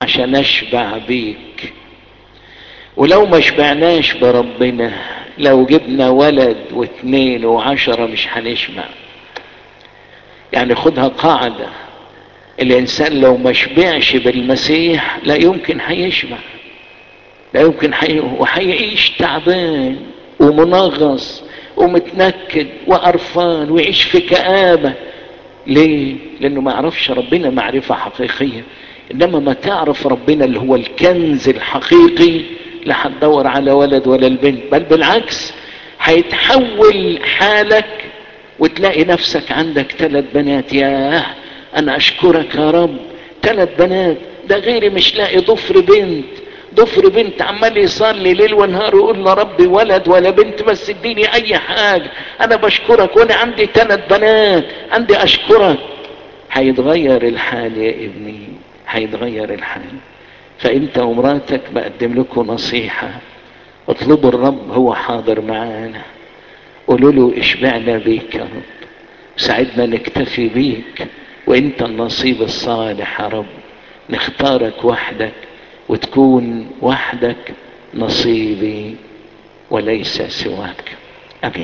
عشان اشبع بيك ولو ما شبعناش بربنا لو جبنا ولد واثنين وعشرة مش هنشبع يعني خدها قاعدة الانسان لو ما شبعش بالمسيح لا يمكن هيشبع لا يمكن حي... وهيعيش تعبان ومنغص ومتنكد وقرفان ويعيش في كآبة ليه؟ لأنه ما يعرفش ربنا معرفة حقيقية إنما ما تعرف ربنا اللي هو الكنز الحقيقي لا هتدور على ولد ولا البنت بل بالعكس هيتحول حالك وتلاقي نفسك عندك ثلاث بنات ياه أنا أشكرك يا رب ثلاث بنات ده غيري مش لاقي ضفر بنت ضفر بنت عمال يصلي ليل ونهار يقول له ربي ولد ولا بنت بس اديني اي حاجة انا بشكرك وانا عندي ثلاث بنات عندي اشكرك هيتغير الحال يا ابني هيتغير الحال فانت ومراتك بقدم لكم نصيحة اطلبوا الرب هو حاضر معانا قولوا له اشبعنا بيك يا رب ساعدنا نكتفي بيك وانت النصيب الصالح يا رب نختارك وحدك وتكون وحدك نصيبي وليس سواك امين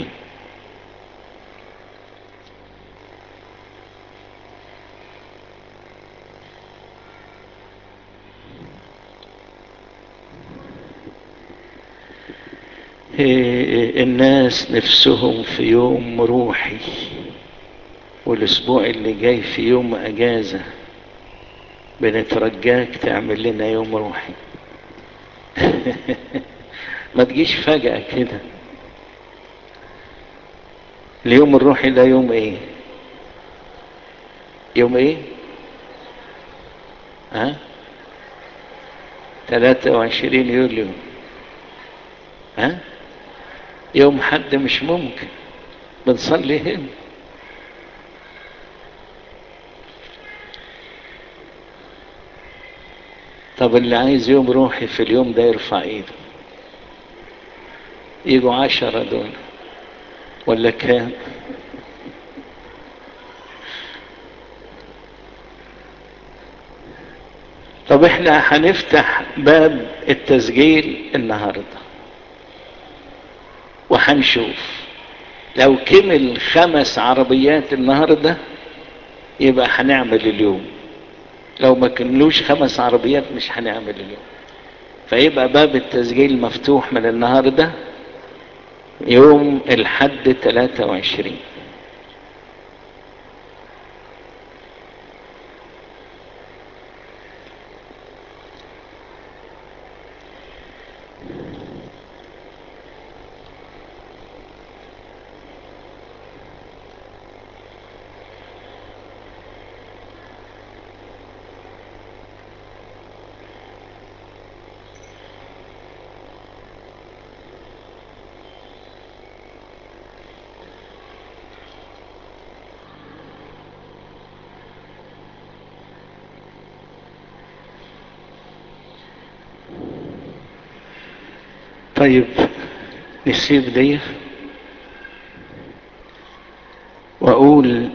الناس نفسهم في يوم روحي والاسبوع اللي جاي في يوم اجازه بنترجاك تعمل لنا يوم روحي ما تجيش فجأة كده اليوم الروحي ده يوم ايه يوم ايه ها 23 يوليو ها يوم حد مش ممكن بنصلي هنا طب اللي عايز يوم روحي في اليوم ده يرفع ايده يجوا عشرة دول ولا كام طب احنا هنفتح باب التسجيل النهارده وهنشوف لو كمل خمس عربيات النهارده يبقى هنعمل اليوم لو ما كملوش خمس عربيات مش هنعمل اليوم فيبقى باب التسجيل مفتوح من النهارده يوم الحد 23 طيب نسيب دي واقول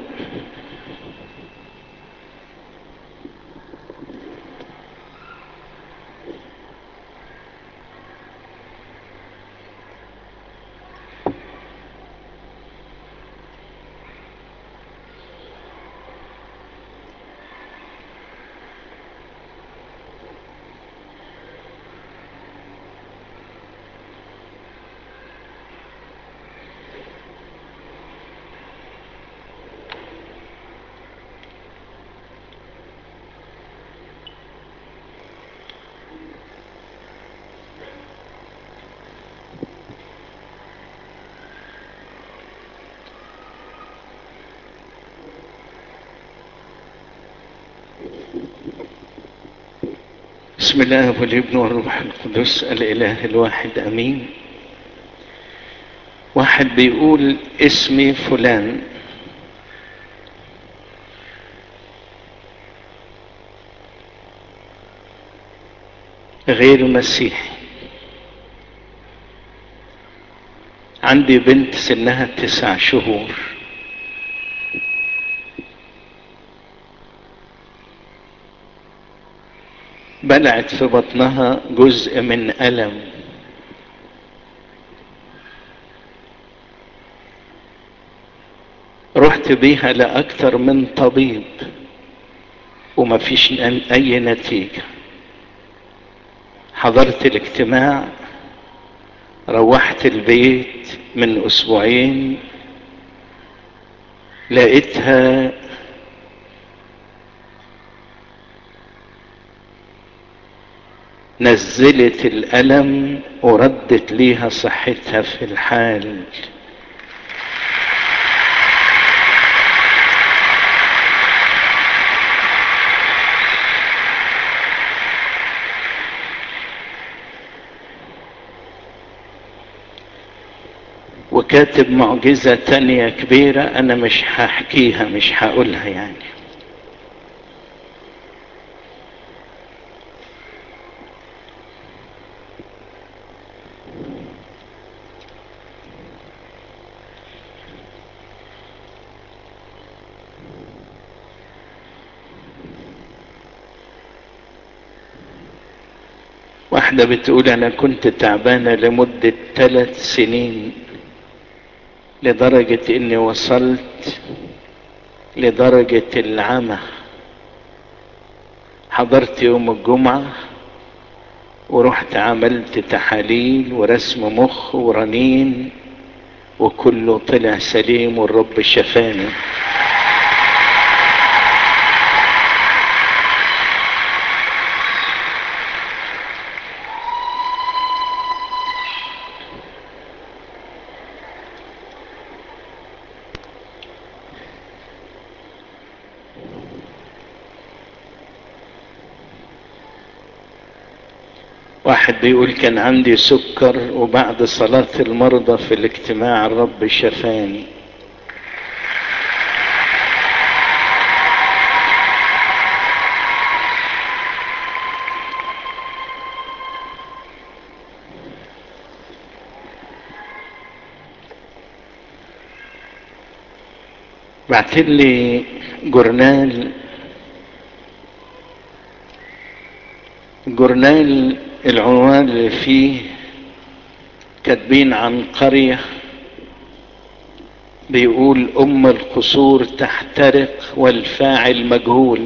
بسم الله والابن والروح القدس الاله الواحد امين واحد بيقول اسمي فلان غير مسيحي عندي بنت سنها تسع شهور بلعت في بطنها جزء من ألم رحت بيها لأكثر من طبيب وما فيش أي نتيجة حضرت الاجتماع روحت البيت من أسبوعين لقيتها نزلت الألم وردت ليها صحتها في الحال وكاتب معجزة تانية كبيرة أنا مش هحكيها مش هقولها يعني واحدة بتقول أنا كنت تعبانة لمدة ثلاث سنين لدرجة إني وصلت لدرجة العمى حضرت يوم الجمعة ورحت عملت تحاليل ورسم مخ ورنين وكله طلع سليم والرب شفاني واحد بيقول كان عندي سكر وبعد صلاة المرضى في الاجتماع الرب شفاني بعتلي لي جورنال جورنال العنوان اللي فيه كاتبين عن قرية بيقول ام القصور تحترق والفاعل مجهول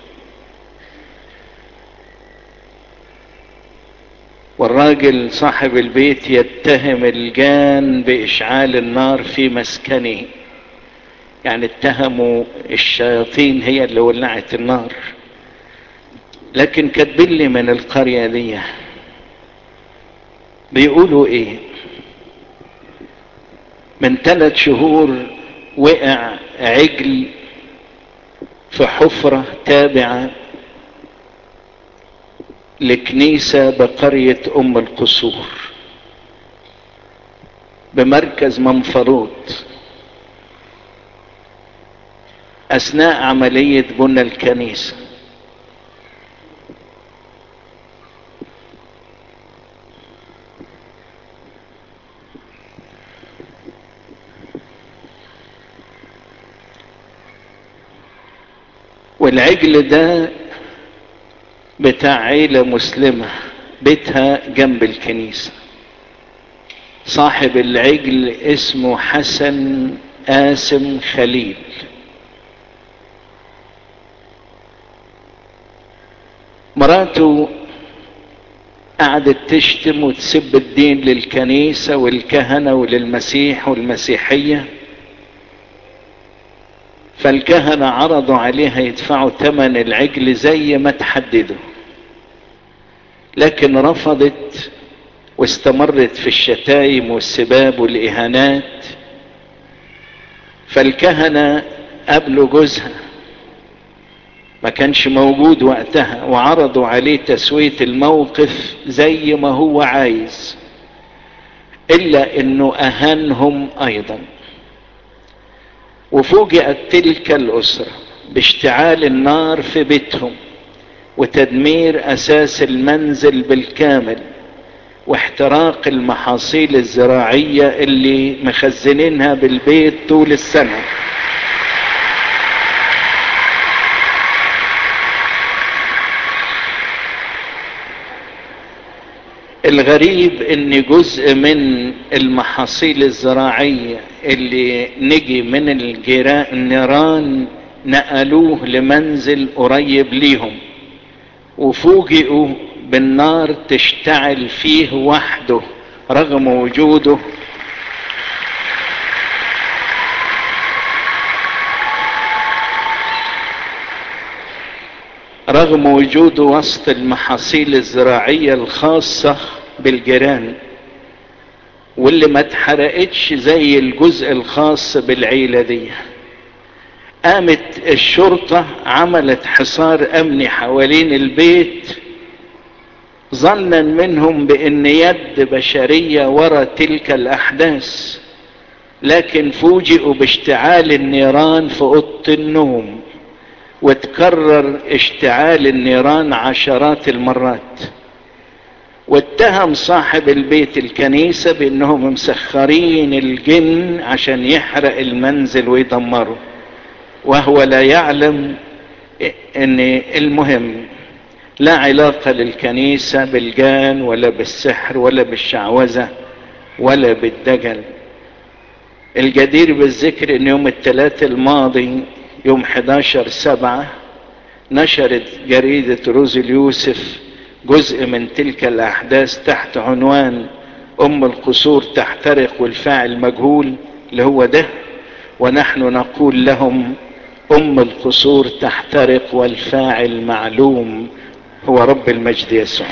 والراجل صاحب البيت يتهم الجان باشعال النار في مسكنه يعني اتهموا الشياطين هي اللي ولعت النار لكن كاتبين لي من القرية دي بيقولوا ايه من ثلاث شهور وقع عجل في حفرة تابعة لكنيسة بقرية ام القصور بمركز منفروت اثناء عملية بنى الكنيسة والعجل ده بتاع عيلة مسلمة بيتها جنب الكنيسة صاحب العجل اسمه حسن قاسم خليل مراته قعدت تشتم وتسب الدين للكنيسة والكهنة وللمسيح والمسيحية فالكهنة عرضوا عليها يدفعوا ثمن العجل زي ما تحددوا لكن رفضت واستمرت في الشتايم والسباب والإهانات فالكهنة قابلوا جوزها ما كانش موجود وقتها وعرضوا عليه تسوية الموقف زي ما هو عايز إلا إنه أهانهم أيضا وفوجئت تلك الأسرة باشتعال النار في بيتهم وتدمير أساس المنزل بالكامل واحتراق المحاصيل الزراعية اللي مخزنينها بالبيت طول السنة الغريب ان جزء من المحاصيل الزراعية اللي نجي من الجيران النيران نقلوه لمنزل قريب ليهم وفوجئوا بالنار تشتعل فيه وحده رغم وجوده رغم وجوده وسط المحاصيل الزراعية الخاصة بالجيران واللي ما اتحرقتش زي الجزء الخاص بالعيلة دي قامت الشرطة عملت حصار امني حوالين البيت ظنا منهم بان يد بشرية وراء تلك الاحداث لكن فوجئوا باشتعال النيران في اوضه النوم وتكرر اشتعال النيران عشرات المرات واتهم صاحب البيت الكنيسة بانهم مسخرين الجن عشان يحرق المنزل ويدمره وهو لا يعلم ان المهم لا علاقة للكنيسة بالجان ولا بالسحر ولا بالشعوذة ولا بالدجل الجدير بالذكر ان يوم الثلاث الماضي يوم 11 سبعة نشرت جريدة روز اليوسف جزء من تلك الاحداث تحت عنوان ام القصور تحترق والفاعل مجهول اللي هو ده ونحن نقول لهم ام القصور تحترق والفاعل معلوم هو رب المجد يسوع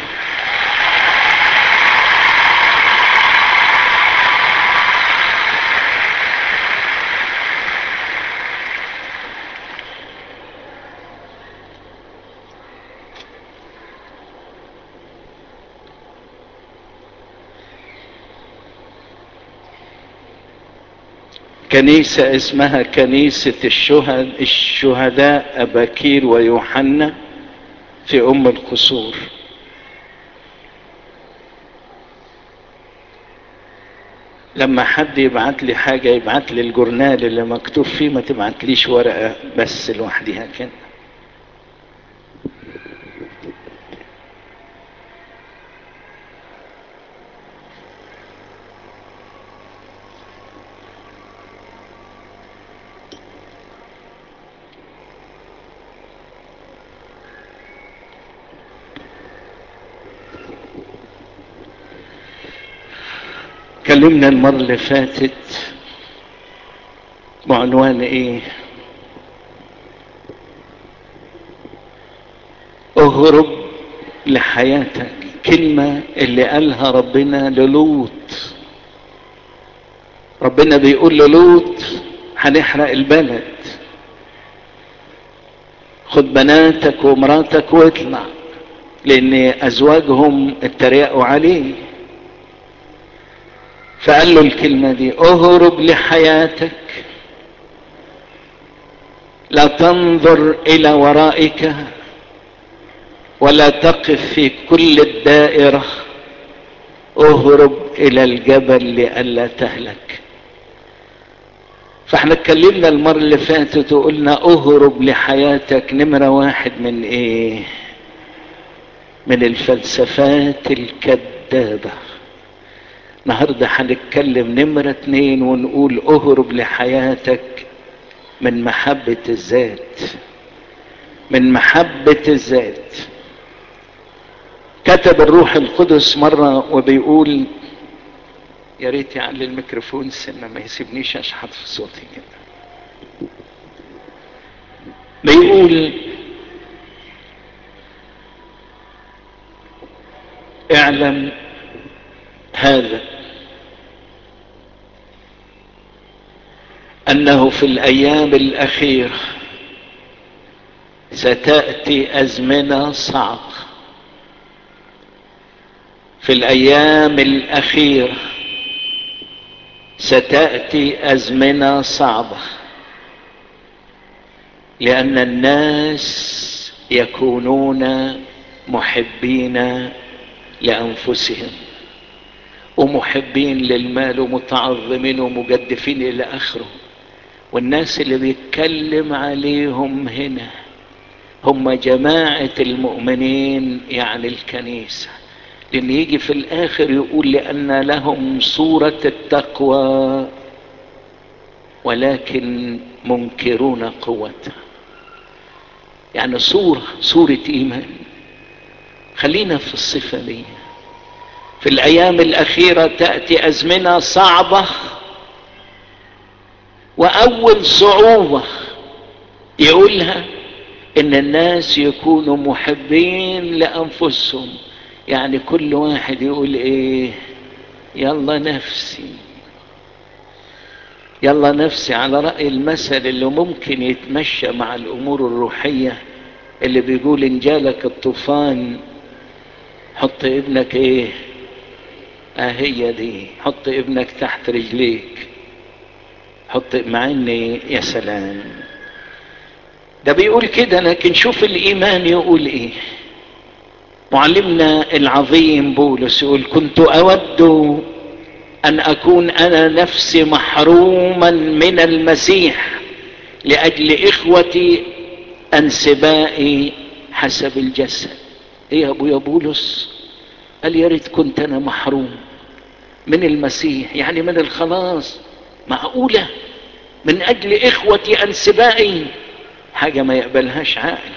كنيسة اسمها كنيسة الشهد الشهداء أباكير ويوحنا في أم القصور لما حد يبعت لي حاجة يبعت لي الجورنال اللي مكتوب فيه ما تبعتليش ورقة بس لوحدها كده اتكلمنا المرة اللي فاتت بعنوان ايه اهرب لحياتك كلمة اللي قالها ربنا للوط ربنا بيقول للوط هنحرق البلد خد بناتك ومراتك واطلع لان ازواجهم اتريقوا عليه فقال له الكلمة دي اهرب لحياتك لا تنظر الى ورائك ولا تقف في كل الدائرة اهرب الى الجبل لئلا تهلك فاحنا اتكلمنا المرة اللي فاتت وقلنا اهرب لحياتك نمرة واحد من ايه من الفلسفات الكذابه النهارده هنتكلم نمرة اتنين ونقول اهرب لحياتك من محبة الذات من محبة الذات كتب الروح القدس مرة وبيقول يا ريت يعلي الميكروفون سنة ما يسيبنيش اشحط في صوتي كده بيقول اعلم هذا انه في الايام الاخيره ستاتي ازمنه صعبه في الايام الاخيره ستاتي ازمنه صعبه لان الناس يكونون محبين لانفسهم ومحبين للمال ومتعظمين ومجدفين الى اخره والناس اللي بيتكلم عليهم هنا هم جماعة المؤمنين يعني الكنيسة لان يجي في الاخر يقول لان لهم صورة التقوى ولكن منكرون قوتها يعني صورة صورة ايمان خلينا في الصفة دي في الايام الاخيرة تأتي ازمنة صعبة واول صعوبة يقولها ان الناس يكونوا محبين لانفسهم يعني كل واحد يقول ايه يلا نفسي يلا نفسي على رأي المثل اللي ممكن يتمشى مع الامور الروحية اللي بيقول ان جالك الطوفان حط ابنك ايه اه هي دي حط ابنك تحت رجليك حط مع اني يا سلام ده بيقول كده لكن شوف الايمان يقول ايه معلمنا العظيم بولس يقول كنت اود ان اكون انا نفسي محروما من المسيح لاجل اخوتي انسبائي حسب الجسد ايه يا ابويا بولس قال يا ريت كنت انا محروم من المسيح يعني من الخلاص معقولة من اجل اخوتي انسبائي حاجة ما يقبلهاش عقل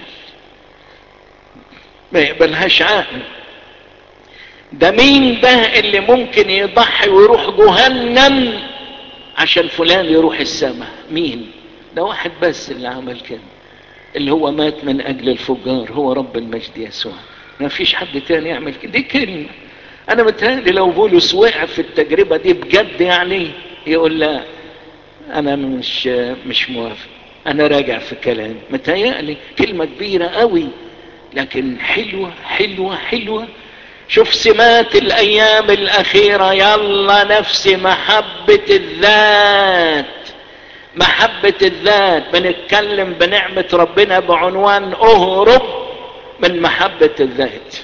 ما يقبلهاش عقل ده مين ده اللي ممكن يضحي ويروح جهنم عشان فلان يروح السماء مين ده واحد بس اللي عمل كده اللي هو مات من اجل الفجار هو رب المجد يسوع ما فيش حد تاني يعمل كده دي كلمة انا متهيألي لو بولس وقع في التجربة دي بجد يعني يقول لا انا مش مش موافق انا راجع في كلام متهيألي كلمة كبيرة قوي لكن حلوة حلوة حلوة شوف سمات الايام الاخيرة يلا نفسي محبة الذات محبة الذات بنتكلم بنعمة ربنا بعنوان اهرب من محبة الذات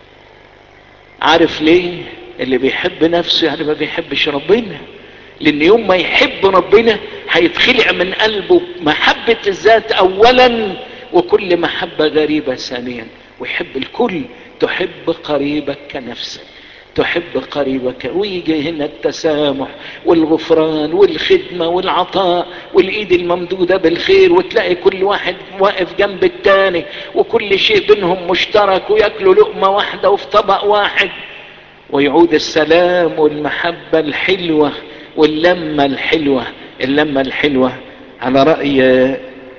عارف ليه اللي بيحب نفسه يعني ما بيحبش ربنا لان يوم ما يحب ربنا هيتخلع من قلبه محبة الذات اولا وكل محبة غريبة ثانيا ويحب الكل تحب قريبك كنفسك تحب قريبك ويجي هنا التسامح والغفران والخدمة والعطاء والايد الممدودة بالخير وتلاقي كل واحد واقف جنب التاني وكل شيء بينهم مشترك وياكلوا لقمة واحدة وفي طبق واحد ويعود السلام والمحبة الحلوة واللمة الحلوة اللمة الحلوة على رأي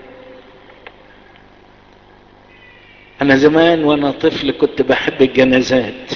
انا زمان وانا طفل كنت بحب الجنازات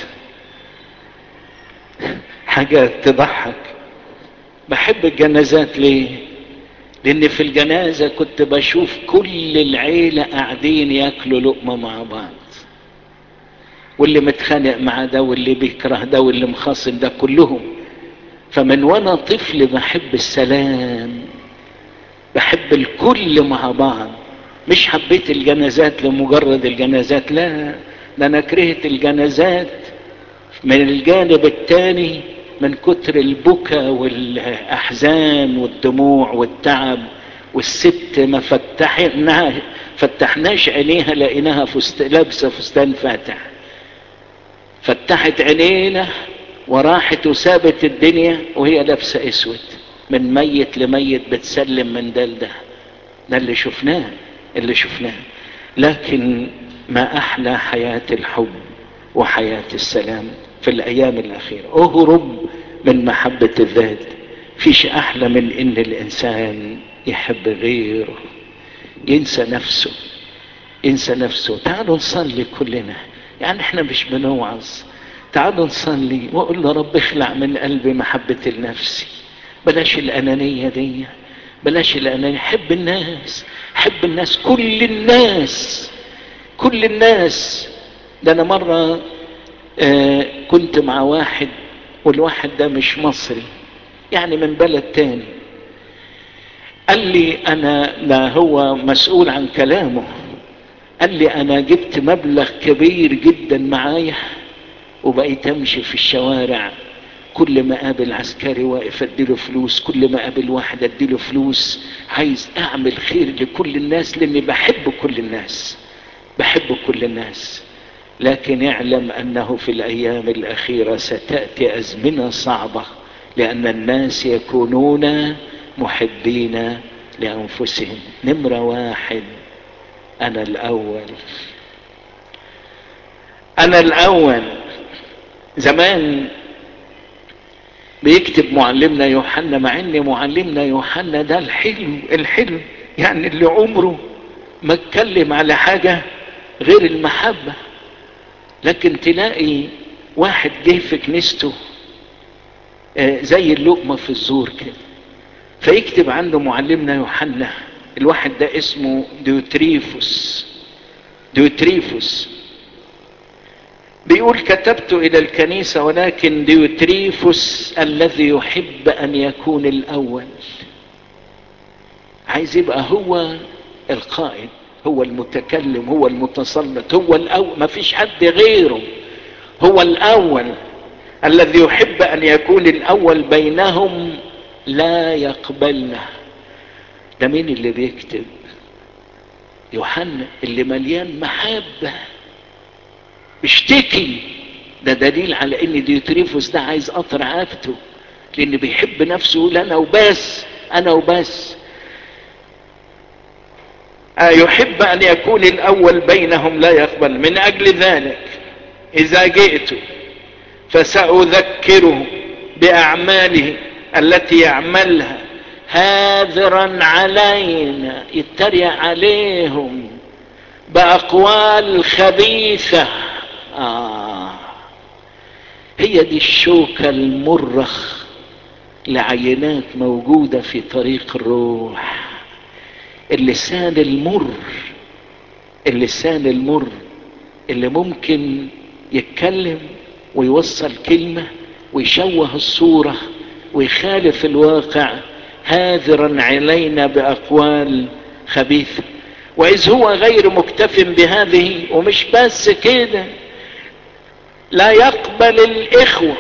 حاجة تضحك بحب الجنازات ليه لان في الجنازة كنت بشوف كل العيلة قاعدين ياكلوا لقمة مع بعض واللي متخانق مع ده واللي بيكره ده واللي مخاصم ده كلهم فمن وانا طفل بحب السلام بحب الكل مع بعض مش حبيت الجنازات لمجرد الجنازات لا ده انا كرهت الجنازات من الجانب الثاني من كتر البكا والاحزان والدموع والتعب والست ما فتحنا فتحناش عينيها لقيناها فست لابسه فستان فاتح فتحت عينينا وراحت وسابت الدنيا وهي لابسه اسود من ميت لميت بتسلم من ده لده ده اللي شفناه اللي شفناه لكن ما احلى حياة الحب وحياة السلام في الايام الاخيرة اهرب من محبة الذات فيش احلى من ان الانسان يحب غيره ينسى نفسه ينسى نفسه تعالوا نصلي كلنا يعني احنا مش بنوعظ تعالوا نصلي واقول له رب اخلع من قلبي محبة النفسي بلاش الانانية دي بلاش الانانية حب الناس حب الناس كل الناس كل الناس ده انا مرة آه كنت مع واحد والواحد ده مش مصري يعني من بلد تاني قال لي انا لا هو مسؤول عن كلامه قال لي انا جبت مبلغ كبير جدا معايا وبقيت امشي في الشوارع كل ما قابل عسكري واقف اديله فلوس كل ما قابل واحد اديله فلوس عايز اعمل خير لكل الناس لاني بحب كل الناس بحب كل الناس لكن اعلم انه في الايام الاخيرة ستأتي ازمنة صعبة لان الناس يكونون محبين لانفسهم نمرة واحد انا الاول انا الاول زمان بيكتب معلمنا يوحنا مع ان معلمنا يوحنا ده الحلم الحلم يعني اللي عمره ما اتكلم على حاجة غير المحبة لكن تلاقي واحد جه في كنيسته زي اللقمة في الزور كده فيكتب عنه معلمنا يوحنا الواحد ده اسمه ديوتريفوس ديوتريفوس بيقول كتبت الى الكنيسة ولكن ديوتريفوس الذي يحب ان يكون الاول عايز يبقى هو القائد هو المتكلم هو المتسلط هو الاول ما فيش حد غيره هو الاول الذي يحب ان يكون الاول بينهم لا يقبلنا ده مين اللي بيكتب يوحنا اللي مليان محبة اشتكي ده دليل على ان ديوتريفوس ده عايز قطر عافته لان بيحب نفسه يقول انا وبس انا وبس يحب ان يكون الاول بينهم لا يقبل من اجل ذلك اذا جئت فساذكره باعماله التي يعملها هاذرا علينا يتريق عليهم باقوال خبيثه آه هي دي الشوكه المرخ لعينات موجوده في طريق الروح اللسان المر اللسان المر اللي ممكن يتكلم ويوصل كلمة ويشوه الصورة ويخالف الواقع هاذرا علينا بأقوال خبيثة وإذ هو غير مكتف بهذه ومش بس كده لا يقبل الإخوة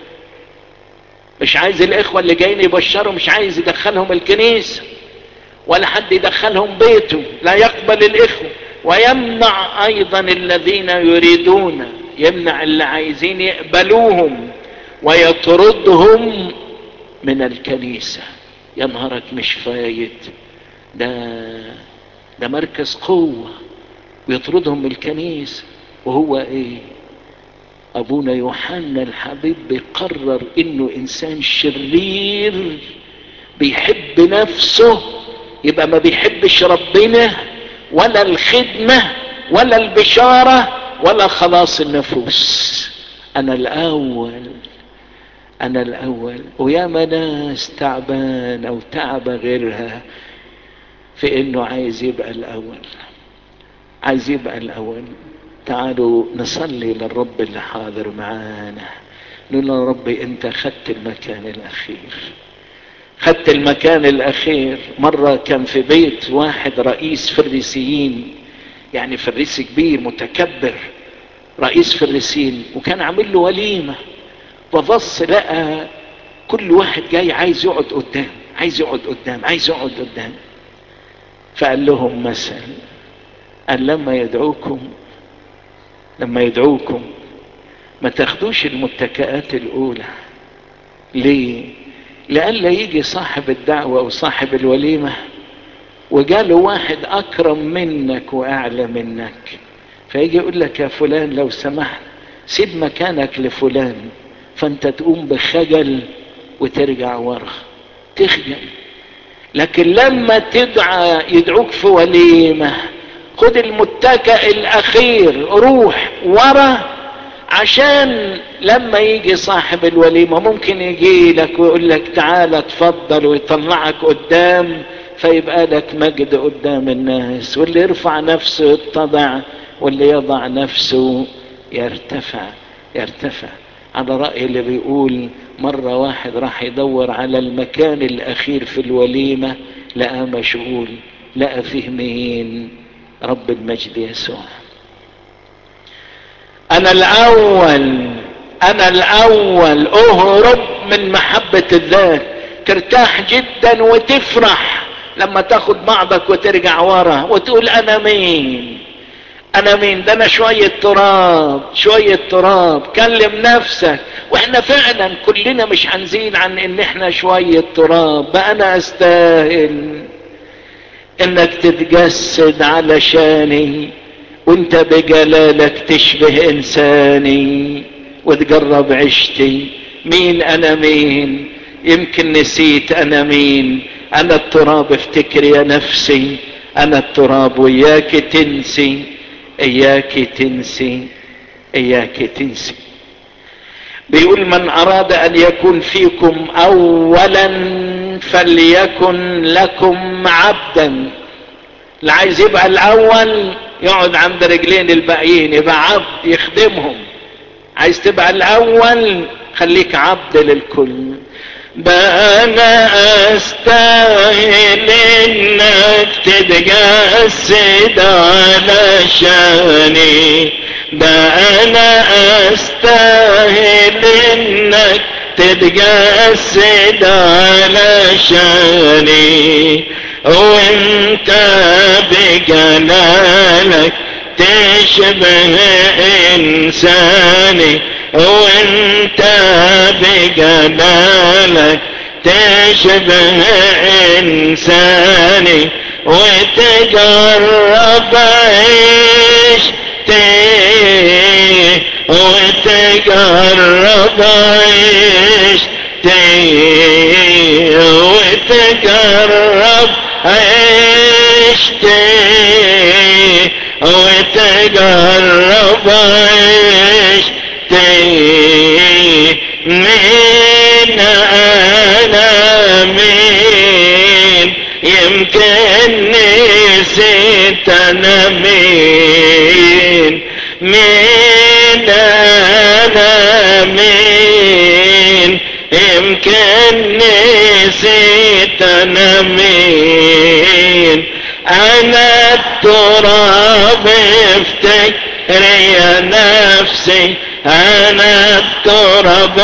مش عايز الإخوة اللي جايين يبشروا مش عايز يدخلهم الكنيسة ولا حد يدخلهم بيته لا يقبل الاخوة ويمنع ايضا الذين يريدون يمنع اللي عايزين يقبلوهم ويطردهم من الكنيسة يا نهارك مش فايت ده ده مركز قوة ويطردهم من الكنيسة وهو ايه ابونا يوحنا الحبيب بيقرر انه انسان شرير بيحب نفسه يبقى ما بيحبش ربنا ولا الخدمة ولا البشارة ولا خلاص النفوس انا الاول انا الاول وياما ناس تعبانة وتعب غيرها في انه عايز يبقى الاول عايز يبقى الاول تعالوا نصلي للرب اللي حاضر معانا نقول له رب انت خدت المكان الاخير خدت المكان الاخير مرة كان في بيت واحد رئيس فريسيين يعني فريسي كبير متكبر رئيس فريسيين وكان عامل له وليمة فبص لقى كل واحد جاي عايز يقعد قدام عايز يقعد قدام عايز يقعد قدام فقال لهم مثل قال لما يدعوكم لما يدعوكم ما تاخدوش المتكئات الاولى ليه لئلا يجي صاحب الدعوة وصاحب الوليمة وجاله واحد اكرم منك واعلى منك فيجي يقول لك يا فلان لو سمحت سيب مكانك لفلان فانت تقوم بخجل وترجع ورا تخجل لكن لما تدعى يدعوك في وليمة خد المتكئ الاخير روح ورا عشان لما يجي صاحب الوليمة ممكن يجي لك ويقول لك تعالى اتفضل ويطلعك قدام فيبقى لك مجد قدام الناس واللي يرفع نفسه يتضع واللي يضع نفسه يرتفع يرتفع على رأي اللي بيقول مرة واحد راح يدور على المكان الأخير في الوليمة لقى مشغول لقى فيه مين رب المجد يسوع انا الاول انا الاول اهرب من محبة الذات ترتاح جدا وتفرح لما تاخد بعضك وترجع ورا وتقول انا مين انا مين ده انا شوية تراب شوية تراب كلم نفسك واحنا فعلا كلنا مش هنزيد عن ان احنا شوية تراب بقى انا استاهل انك تتجسد علشاني وانت بجلالك تشبه انساني وتجرب عشتي مين انا مين يمكن نسيت انا مين انا التراب افتكر يا نفسي انا التراب وياك تنسي اياك تنسي اياك تنسي بيقول من اراد ان يكون فيكم اولا فليكن لكم عبدا اللي عايز يبقى الاول يقعد عند رجلين الباقيين يبقى عبد يخدمهم عايز تبقى الاول خليك عبد للكل بقى انا استاهل انك تتجسد علشاني ده انا استاهل انك تتجسد علشاني وانت بجلالك تشبه انساني وانت بجمالك تشبه انساني وتجرب عيشتي وتجرب عيشتي وتجرب عيشتي وتجرب عيشتي مين انا مين يمكن نسيت انا مين مين انا مين يمكن نسيت انا مين انا التراب افتكر يا نفسي انا التراب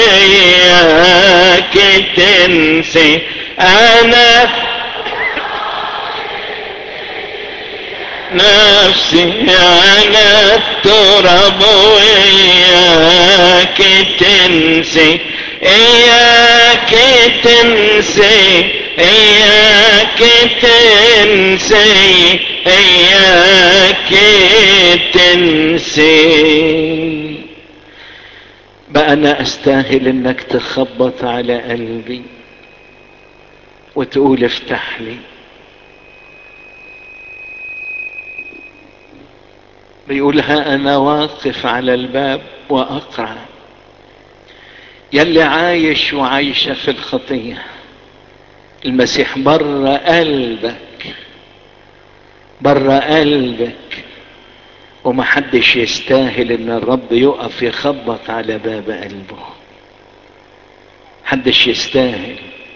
وياك تنسي انا نفسي انا التراب وياك تنسي اياك تنسي اياك تنسي اياك تنسي بقى انا استاهل انك تخبط على قلبي وتقول افتح لي بيقول ها انا واقف على الباب واقرع يلي عايش وعايشة في الخطية المسيح بره قلبك بره قلبك ومحدش يستاهل ان الرب يقف يخبط على باب قلبه محدش يستاهل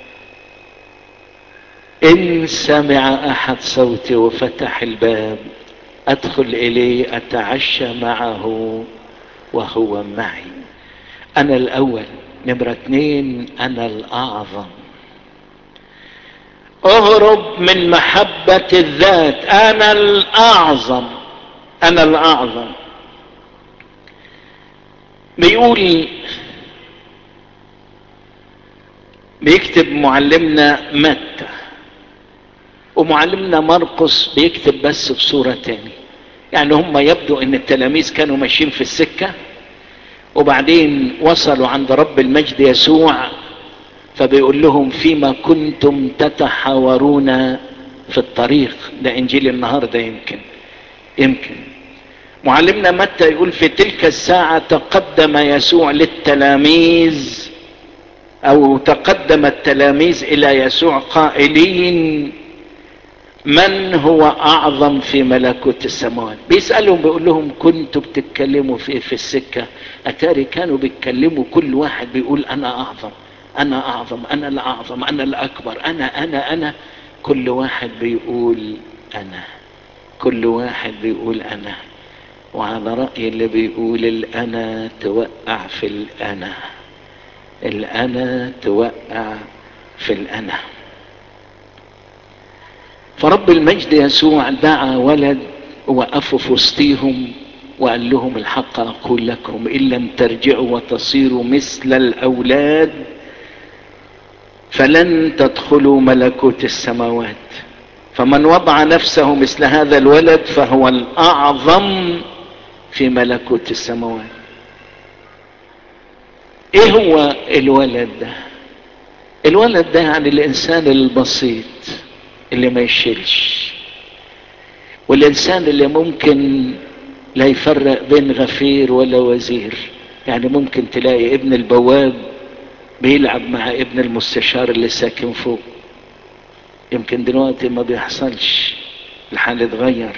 ان سمع احد صوتي وفتح الباب ادخل اليه اتعشى معه وهو معي انا الاول نمرة اتنين انا الاعظم اهرب من محبة الذات انا الاعظم انا الاعظم بيقول بيكتب معلمنا متى ومعلمنا مرقس بيكتب بس بصورة تاني يعني هم يبدو ان التلاميذ كانوا ماشيين في السكة وبعدين وصلوا عند رب المجد يسوع فبيقول لهم فيما كنتم تتحاورون في الطريق ده انجيل النهارده يمكن يمكن معلمنا متى يقول في تلك الساعة تقدم يسوع للتلاميذ او تقدم التلاميذ الى يسوع قائلين من هو اعظم في ملكوت السماوات بيسألهم بيقول لهم كنتوا بتتكلموا في ايه في السكة اتاري كانوا بيتكلموا كل واحد بيقول انا اعظم انا اعظم انا الاعظم انا الاكبر انا انا انا كل واحد بيقول انا كل واحد بيقول انا وعلى رأي اللي بيقول الانا توقع في الانا الانا توقع في الانا فرب المجد يسوع دعا ولد وقفوا في وسطيهم وقال لهم الحق اقول لكم ان لم ترجعوا وتصيروا مثل الاولاد فلن تدخلوا ملكوت السماوات فمن وضع نفسه مثل هذا الولد فهو الاعظم في ملكوت السماوات ايه هو الولد ده الولد ده يعني الانسان البسيط اللي ما يشيلش والانسان اللي ممكن لا يفرق بين غفير ولا وزير يعني ممكن تلاقي ابن البواب بيلعب مع ابن المستشار اللي ساكن فوق يمكن دلوقتي ما بيحصلش الحال اتغير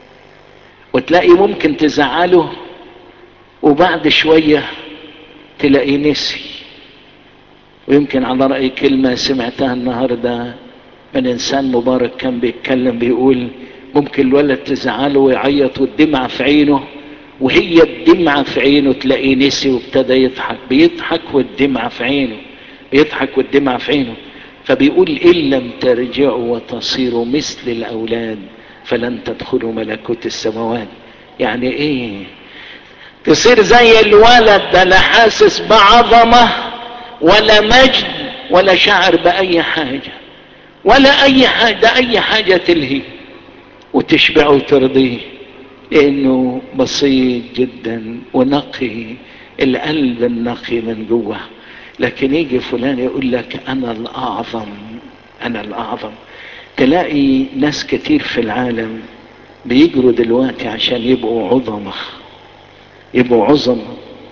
وتلاقي ممكن تزعله وبعد شوية تلاقيه نسي ويمكن على رأي كلمة سمعتها النهاردة من إنسان مبارك كان بيتكلم بيقول ممكن الولد تزعله ويعيط والدمع في عينه وهي الدمعة في عينه تلاقيه نسي وابتدى يضحك بيضحك والدمعة في عينه بيضحك والدمعة في عينه فبيقول إن لم ترجعوا وتصيروا مثل الأولاد فلن تدخلوا ملكوت السماوات يعني إيه تصير زي الولد ده لا حاسس بعظمة ولا مجد ولا شعر بأي حاجة ولا أي حاجة أي حاجة تلهي وتشبعه وترضيه لأنه بسيط جدا ونقي القلب النقي من جوه لكن يجي فلان يقول لك أنا الأعظم أنا الأعظم تلاقي ناس كتير في العالم بيجروا دلوقتي عشان يبقوا عظمة يبقوا عظمة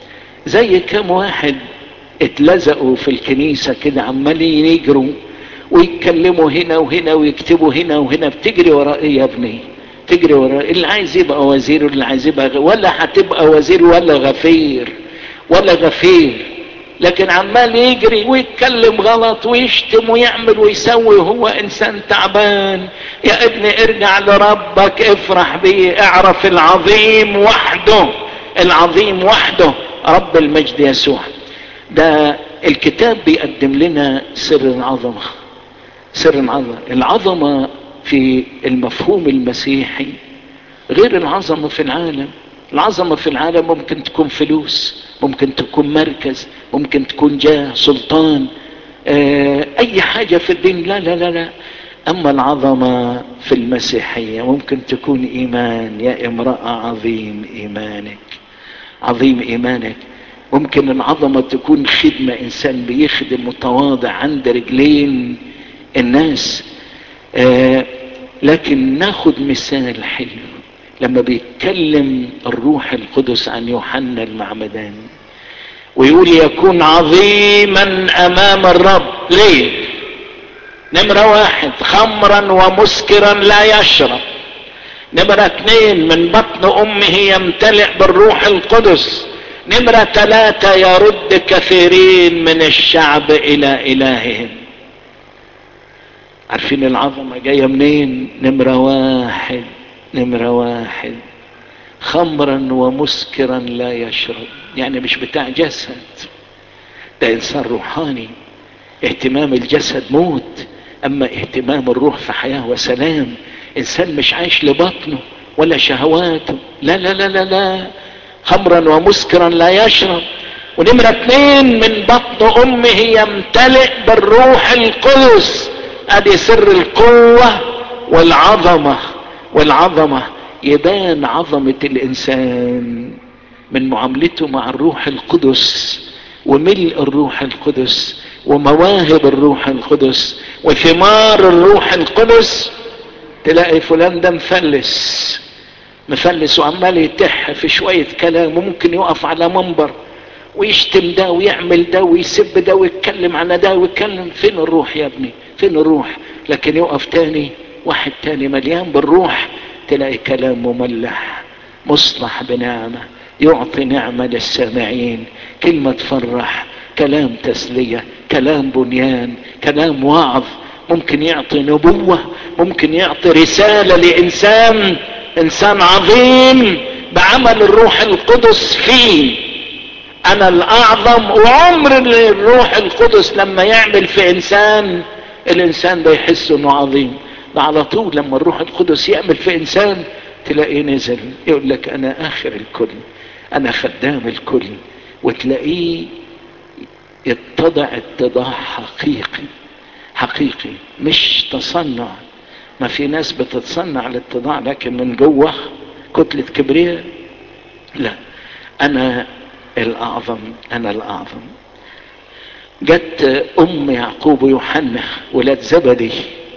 زي كم واحد اتلزقوا في الكنيسة كده عمالين يجروا ويتكلموا هنا وهنا ويكتبوا هنا وهنا بتجري وراء ايه يا ابني تجري وراء اللي عايز يبقى وزير واللي عايز يبقى غ... ولا هتبقى وزير ولا غفير ولا غفير لكن عمال يجري ويتكلم غلط ويشتم ويعمل ويسوي وهو انسان تعبان يا ابني ارجع لربك افرح بيه اعرف العظيم وحده العظيم وحده رب المجد يسوع ده الكتاب بيقدم لنا سر العظمه سر العظمة العظمة في المفهوم المسيحي غير العظمة في العالم العظمة في العالم ممكن تكون فلوس ممكن تكون مركز ممكن تكون جاه سلطان آه اي حاجة في الدين لا لا لا لا اما العظمة في المسيحية ممكن تكون ايمان يا امرأة عظيم ايمانك عظيم ايمانك ممكن العظمة تكون خدمة انسان بيخدم متواضع عند رجلين الناس آه لكن ناخد مثال حلو لما بيتكلم الروح القدس عن يوحنا المعمدان ويقول يكون عظيما امام الرب ليه نمرة واحد خمرا ومسكرا لا يشرب نمرة اثنين من بطن امه يمتلئ بالروح القدس نمرة ثلاثة يرد كثيرين من الشعب الى الههم عارفين العظمة جاية منين نمرة واحد نمرة واحد خمرا ومسكرا لا يشرب يعني مش بتاع جسد ده انسان روحاني اهتمام الجسد موت اما اهتمام الروح في حياة وسلام انسان مش عايش لبطنه ولا شهواته لا لا لا لا لا خمرا ومسكرا لا يشرب ونمرة اتنين من بطن امه يمتلئ بالروح القدس ادي سر القوة والعظمة والعظمة يبان عظمة الانسان من معاملته مع الروح القدس وملء الروح القدس ومواهب الروح القدس وثمار الروح القدس تلاقي فلان ده مفلس مفلس وعمال يتح في شوية كلام وممكن يقف على منبر ويشتم ده ويعمل ده ويسب ده ويتكلم عن ده ويتكلم فين الروح يا ابني فين الروح لكن يقف تاني واحد تاني مليان بالروح تلاقي كلام مملح مصلح بنعمة يعطي نعمة للسامعين كلمة تفرح كلام تسلية كلام بنيان كلام وعظ ممكن يعطي نبوة ممكن يعطي رسالة لإنسان إنسان عظيم بعمل الروح القدس فيه أنا الأعظم وعمر الروح القدس لما يعمل في إنسان الإنسان ده يحس إنه عظيم ده على طول لما الروح القدس يعمل في إنسان تلاقيه نزل يقول لك انا اخر الكل انا خدام الكل وتلاقيه يتضع اتضاع حقيقي حقيقي مش تصنع ما في ناس بتتصنع الاتضاع لكن من جوه كتلة كبرياء لا انا الاعظم انا الاعظم جت ام يعقوب ويوحنا ولاد زبدي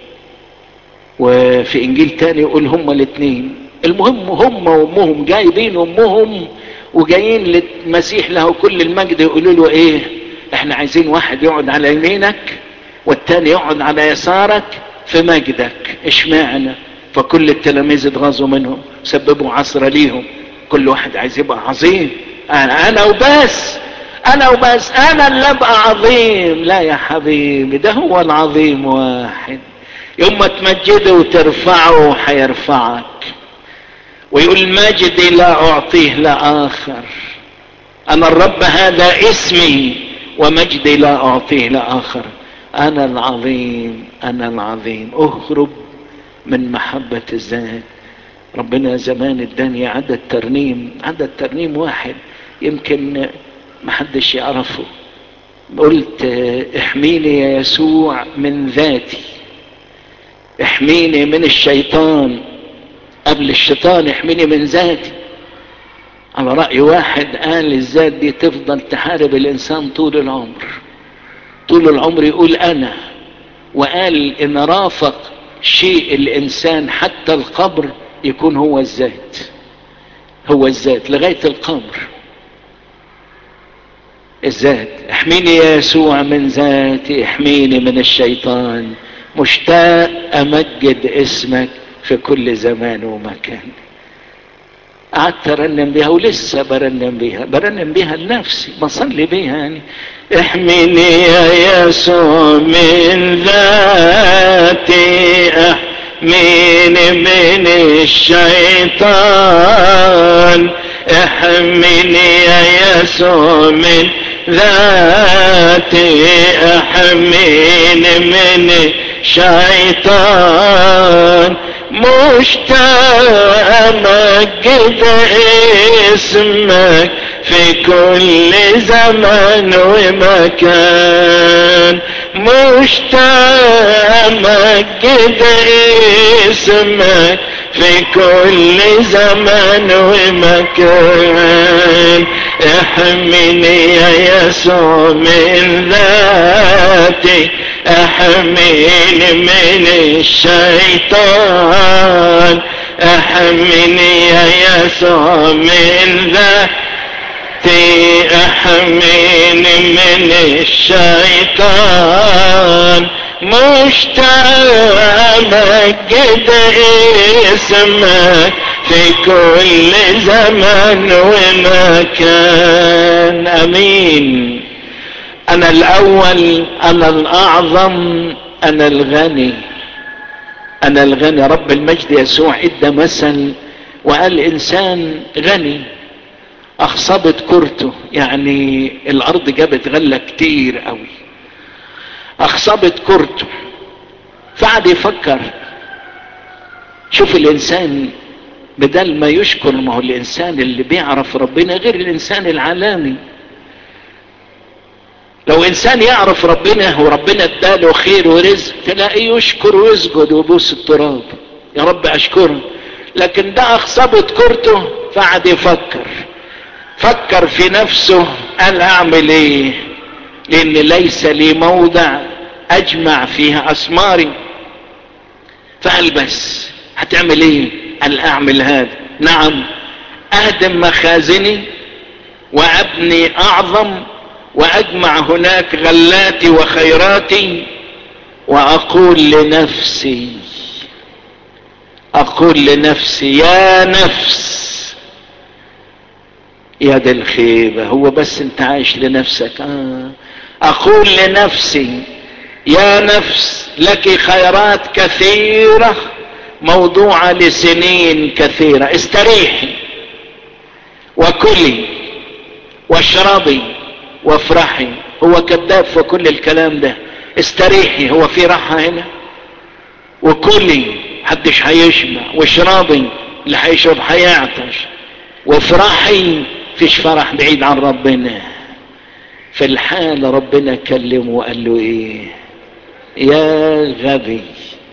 وفي انجيل تاني يقول هما الاثنين المهم هم وامهم جايبين امهم وجايين للمسيح له كل المجد يقولوا له ايه احنا عايزين واحد يقعد على يمينك والتاني يقعد على يسارك في مجدك اشمعنى فكل التلاميذ اتغاظوا منهم سببوا عصر ليهم كل واحد عايز يبقى عظيم انا انا وبس انا وبس انا اللي ابقى عظيم لا يا حبيبي ده هو العظيم واحد يوم ما تمجده وترفعه هيرفعك ويقول مجدي لا اعطيه لاخر انا الرب هذا اسمي ومجدي لا اعطيه لاخر انا العظيم انا العظيم اهرب من محبة الذات ربنا زمان اداني عدد ترنيم عدد ترنيم واحد يمكن محدش يعرفه قلت احميني يا يسوع من ذاتي احميني من الشيطان قبل الشيطان احميني من ذاتي على رأي واحد قال الذات دي تفضل تحارب الانسان طول العمر طول العمر يقول انا وقال ان رافق شيء الانسان حتى القبر يكون هو الذات هو الذات لغاية القبر الذات احميني يا يسوع من ذاتي احميني من الشيطان مشتاق امجد اسمك في كل زمان ومكان قعدت ارنم بيها ولسه برنم بيها برنم بيها لنفسي بصلي بيها يعني احميني يا يسوع من ذاتي احميني من الشيطان احميني يا يسوع من ذاتي احميني من الشيطان مشتاق مجد اسمك في كل زمان ومكان مشتاق مجد اسمك في كل زمان ومكان احميني يا يسوع من ذاتي احميني من الشيطان احميني يا يسوع من ذاتي احميني من الشيطان مشتاق مجد اسمك في كل زمان ومكان امين انا الاول انا الاعظم انا الغني انا الغني رب المجد يسوع ادى مثل وقال انسان غني اخصبت كرته يعني الارض جابت غله كتير قوي اخصبت كرته فقعد يفكر شوف الانسان بدل ما يشكر ما هو الانسان اللي بيعرف ربنا غير الانسان العالمي لو انسان يعرف ربنا وربنا اداله خير ورزق تلاقيه يشكر ويسجد ويبوس التراب يا رب اشكره لكن ده اخصبت كرته فقعد يفكر فكر في نفسه قال اعمل ايه لان ليس لي موضع اجمع فيها اسماري فقال بس هتعمل ايه قال اعمل هذا نعم اهدم مخازني وابني اعظم واجمع هناك غلاتي وخيراتي واقول لنفسي اقول لنفسي يا نفس يا دي الخيبة هو بس انت عايش لنفسك آه. اقول لنفسي يا نفس لك خيرات كثيرة موضوعة لسنين كثيرة استريحي وكلي واشربي وافرحي هو كذاب في كل الكلام ده استريحي هو في راحة هنا وكلي محدش هيشبع واشربي اللي هيشرب هيعطش وافرحي فيش فرح بعيد عن ربنا في الحال ربنا كلمه وقال له ايه يا غبي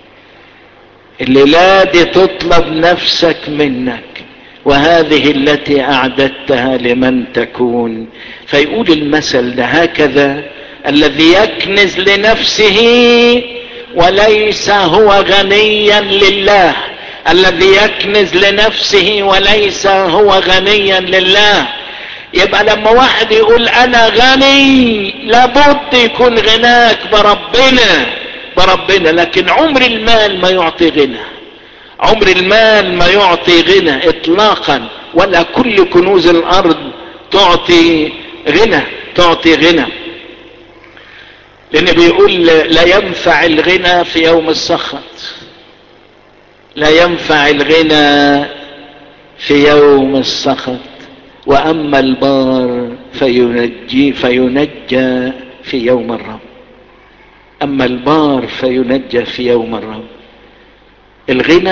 الليلة دي تطلب نفسك منك وهذه التي اعددتها لمن تكون فيقول المثل ده هكذا الذي يكنز لنفسه وليس هو غنيا لله الذي يكنز لنفسه وليس هو غنيا لله يبقى لما واحد يقول انا غني لابد يكون غناك بربنا بربنا لكن عمر المال ما يعطي غنى عمر المال ما يعطي غنى اطلاقا ولا كل كنوز الارض تعطي غنى تعطي غنى لان بيقول لا ينفع الغنى في يوم السخط لا ينفع الغنى في يوم السخط واما البار فينجي فينجى في يوم الرب اما البار فينجى في يوم الرب الغنى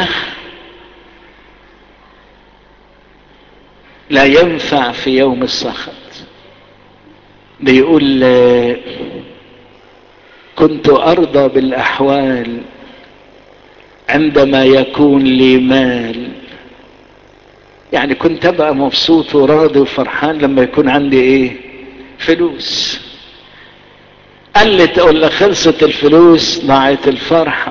لا ينفع في يوم السخط بيقول كنت ارضى بالاحوال عندما يكون لي مال يعني كنت ابقى مبسوط وراضي وفرحان لما يكون عندي ايه فلوس قلت ولا خلصت الفلوس ضاعت الفرحة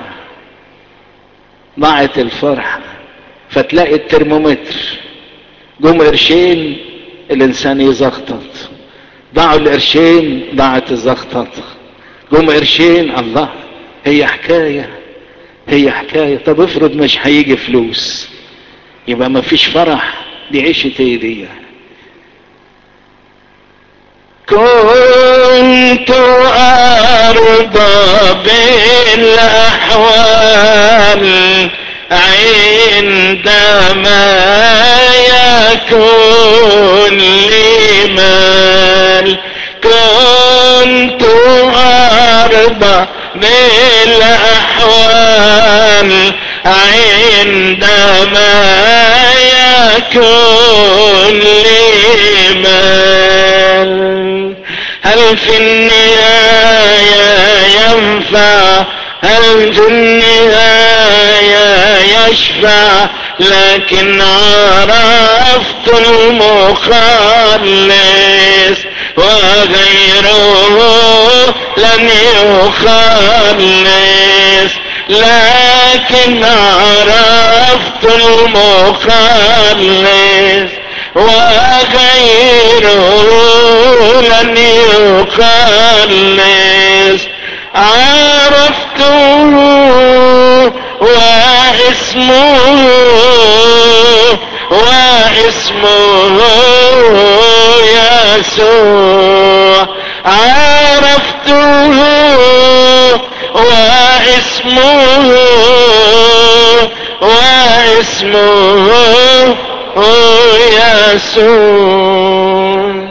ضاعت الفرحة فتلاقي الترمومتر جم قرشين الانسان يزغطط ضاعوا القرشين ضاعت الزغططة جم قرشين الله هي حكاية هي حكاية طب افرض مش هيجي فلوس يبقى ما فيش فرح دي عيشة ايه دي كنت ارضى بالاحوال عندما يكون لي مال كنت ارضى بالاحوال عندما يكون لي مال هل في النهاية ينفع هل في النهاية يشفع لكن عرفت المخلص وغيره لن يخلص لكن عرفت المخلص وغيره لن يخلص عرفته واسمه واسمه يسوع عرفته واسمه واسمه يسوع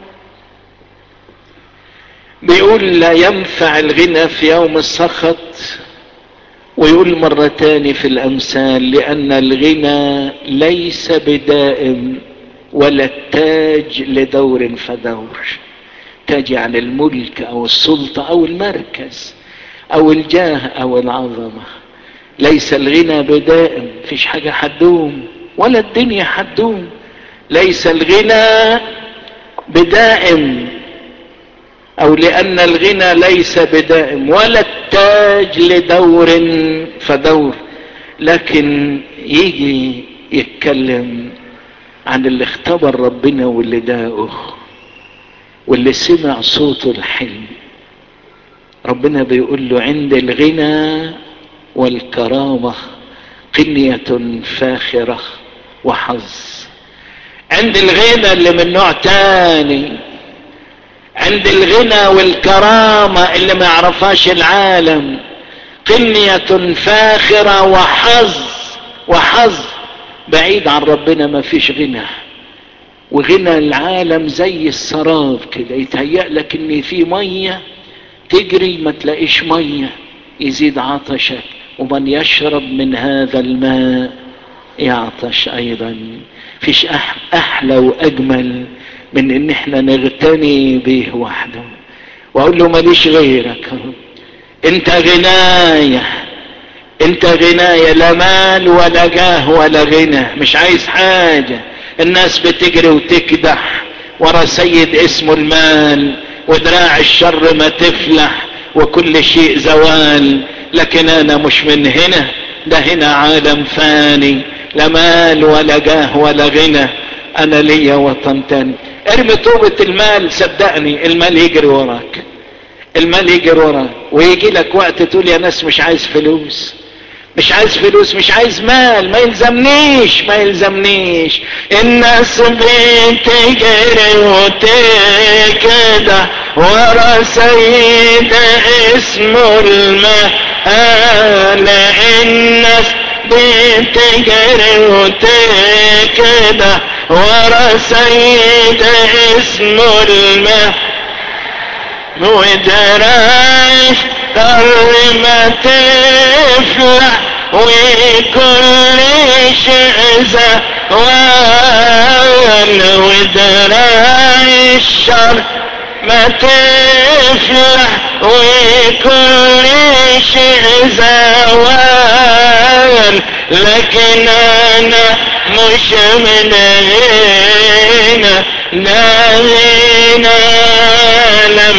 بيقول لا ينفع الغنى في يوم السخط ويقول مرة تاني في الأمثال لأن الغنى ليس بدائم ولا التاج لدور فدور تاج يعني الملك أو السلطة أو المركز أو الجاه أو العظمة ليس الغنى بدائم فيش حاجة حدوم ولا الدنيا حدوم ليس الغنى بدائم او لان الغنى ليس بدائم ولا التاج لدور فدور لكن يجي يتكلم عن اللي اختبر ربنا واللي داقه واللي سمع صوته الحلم ربنا بيقول له عند الغنى والكرامة قنية فاخرة وحظ عند الغنى اللي من نوع تاني عند الغنى والكرامة اللي ما يعرفهاش العالم قنية فاخرة وحظ وحظ بعيد عن ربنا ما فيش غنى وغنى العالم زي السراب كده يتهيأ لك ان في مية تجري ما تلاقيش مية يزيد عطشك ومن يشرب من هذا الماء يعطش ايضا فيش احلى واجمل من ان احنا نغتني به وحده واقول له ماليش غيرك انت غناية انت غناية لا مال ولا جاه ولا غنى مش عايز حاجة الناس بتجري وتكدح ورا سيد اسمه المال ودراع الشر ما تفلح وكل شيء زوال لكن انا مش من هنا ده هنا عالم فاني لا مال ولا جاه ولا غنى انا ليا وطن تاني ارمي طوبة المال صدقني المال يجري وراك المال يجري وراك ويجي لك وقت تقول يا ناس مش عايز فلوس مش عايز فلوس مش عايز مال ما يلزمنيش ما يلزمنيش الناس بتجري وتكده ورا سيد اسمه المال الناس بتجري وتكده ورا سيد اسمه المال ودرايش قبل ما تفلح وكل شيء زوال ودراي الشر ما تفلح وكل شيء زوال لكن انا مش من هنا لا هنا لم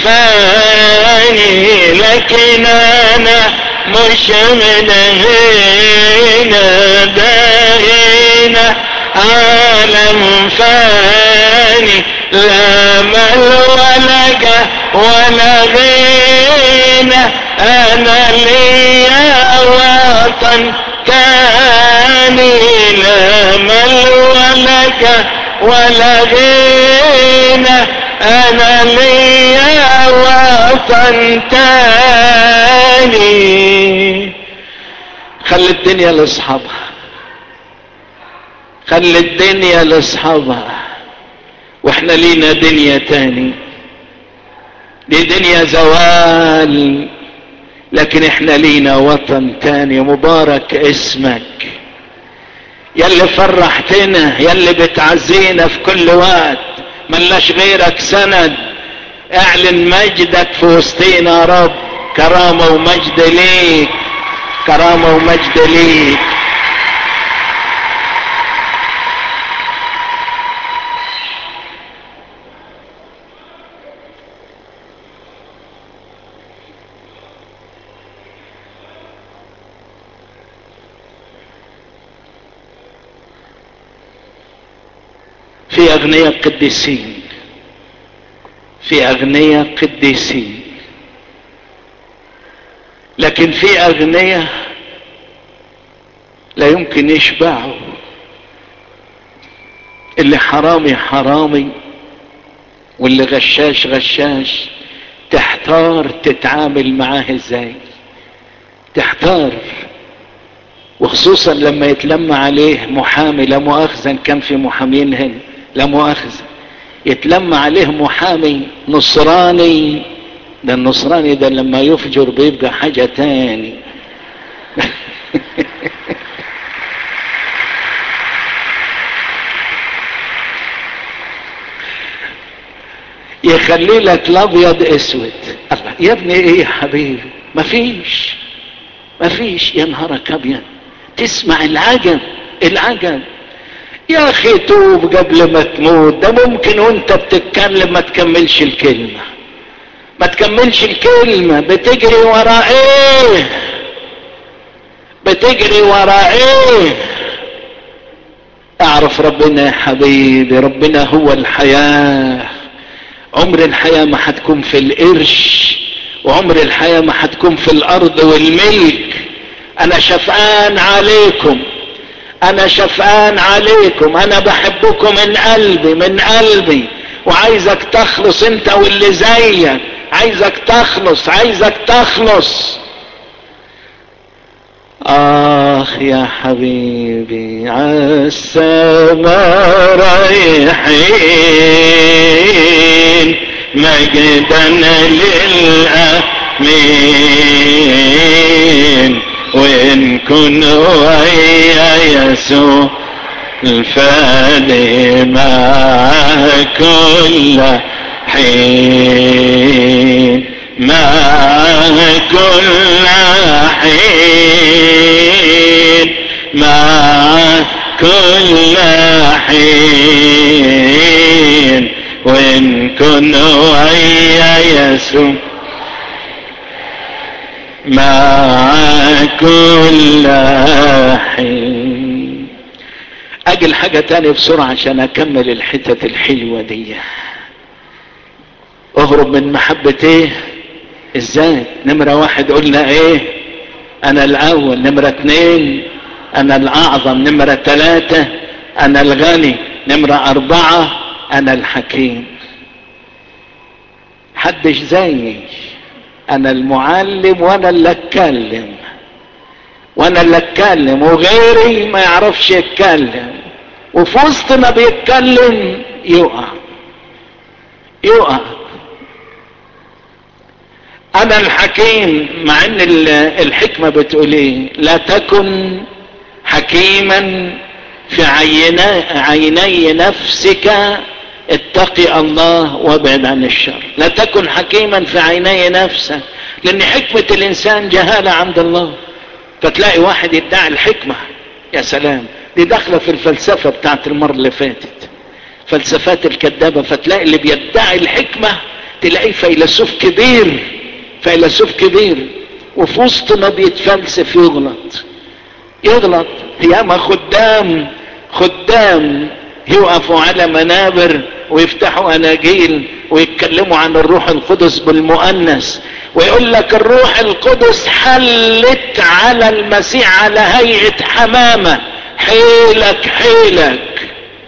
فاني لكن انا مش من هنا ده هنا عالم فاني لا مال ولا جاه ولا غنى انا ليا وطن تاني لا مال ولا جاه ولا غنى انا ليا وطن تاني خلي الدنيا لاصحابها خلي الدنيا لاصحابها واحنا لينا دنيا تاني دي دنيا زوال لكن احنا لينا وطن تاني مبارك اسمك يلي فرحتنا يلي بتعزينا في كل وقت ملناش غيرك سند اعلن مجدك في وسطينا يا رب كرامة ومجد ليك كرامة ومجد ليك في اغنياء قديسين في اغنياء قديسين لكن في اغنياء لا يمكن يشبعوا اللي حرامي حرامي واللي غشاش غشاش تحتار تتعامل معاه ازاي تحتار وخصوصا لما يتلم عليه محامي لا مؤاخذة كان في محامين هنا لا مؤاخذة يتلم عليه محامي نصراني ده النصراني ده لما يفجر بيبقى حاجة تاني يخلي لك الابيض اسود الله يا ابني ايه يا حبيبي مفيش مفيش يا نهارك ابيض تسمع العجب العجب يا اخي توب قبل ما تموت ده ممكن وانت بتتكلم ما تكملش الكلمة ما تكملش الكلمة بتجري ورا ايه بتجري ورا ايه اعرف ربنا يا حبيبي ربنا هو الحياة عمر الحياة ما هتكون في القرش وعمر الحياة ما هتكون في الارض والملك انا شفقان عليكم انا شفقان عليكم انا بحبكم من قلبي من قلبي وعايزك تخلص انت واللي زيك عايزك تخلص عايزك تخلص اخ يا حبيبي عالسما رايحين مجدا للامين وإن كن ويا يسوع الفادي معه كل حين معه كل حين معه كل حين وإن كن ويا يسوع مع كل حين اجل حاجة تاني بسرعة عشان اكمل الحتت الحلوة دي اهرب من محبة ايه ازاي نمرة واحد قلنا ايه انا الاول نمرة اتنين انا الاعظم نمرة تلاتة انا الغني نمرة اربعة انا الحكيم حدش زيي انا المعلم وانا اللي اتكلم وانا اللي اتكلم وغيري ما يعرفش يتكلم وفي وسط ما بيتكلم يقع يقع انا الحكيم مع ان الحكمة بتقول ايه لا تكن حكيما في عيني, عيني نفسك اتقي الله وابعد عن الشر لا تكن حكيما في عيني نفسك لان حكمة الانسان جهالة عند الله فتلاقي واحد يدعي الحكمة يا سلام دي داخلة في الفلسفة بتاعت المرة اللي فاتت فلسفات الكذابة فتلاقي اللي بيدعي الحكمة تلاقيه فيلسوف كبير فيلسوف كبير وفي وسط ما بيتفلسف يغلط يغلط ياما خدام خدام يقفوا على منابر ويفتحوا اناجيل ويتكلموا عن الروح القدس بالمؤنث ويقول لك الروح القدس حلت على المسيح على هيئة حمامة حيلك حيلك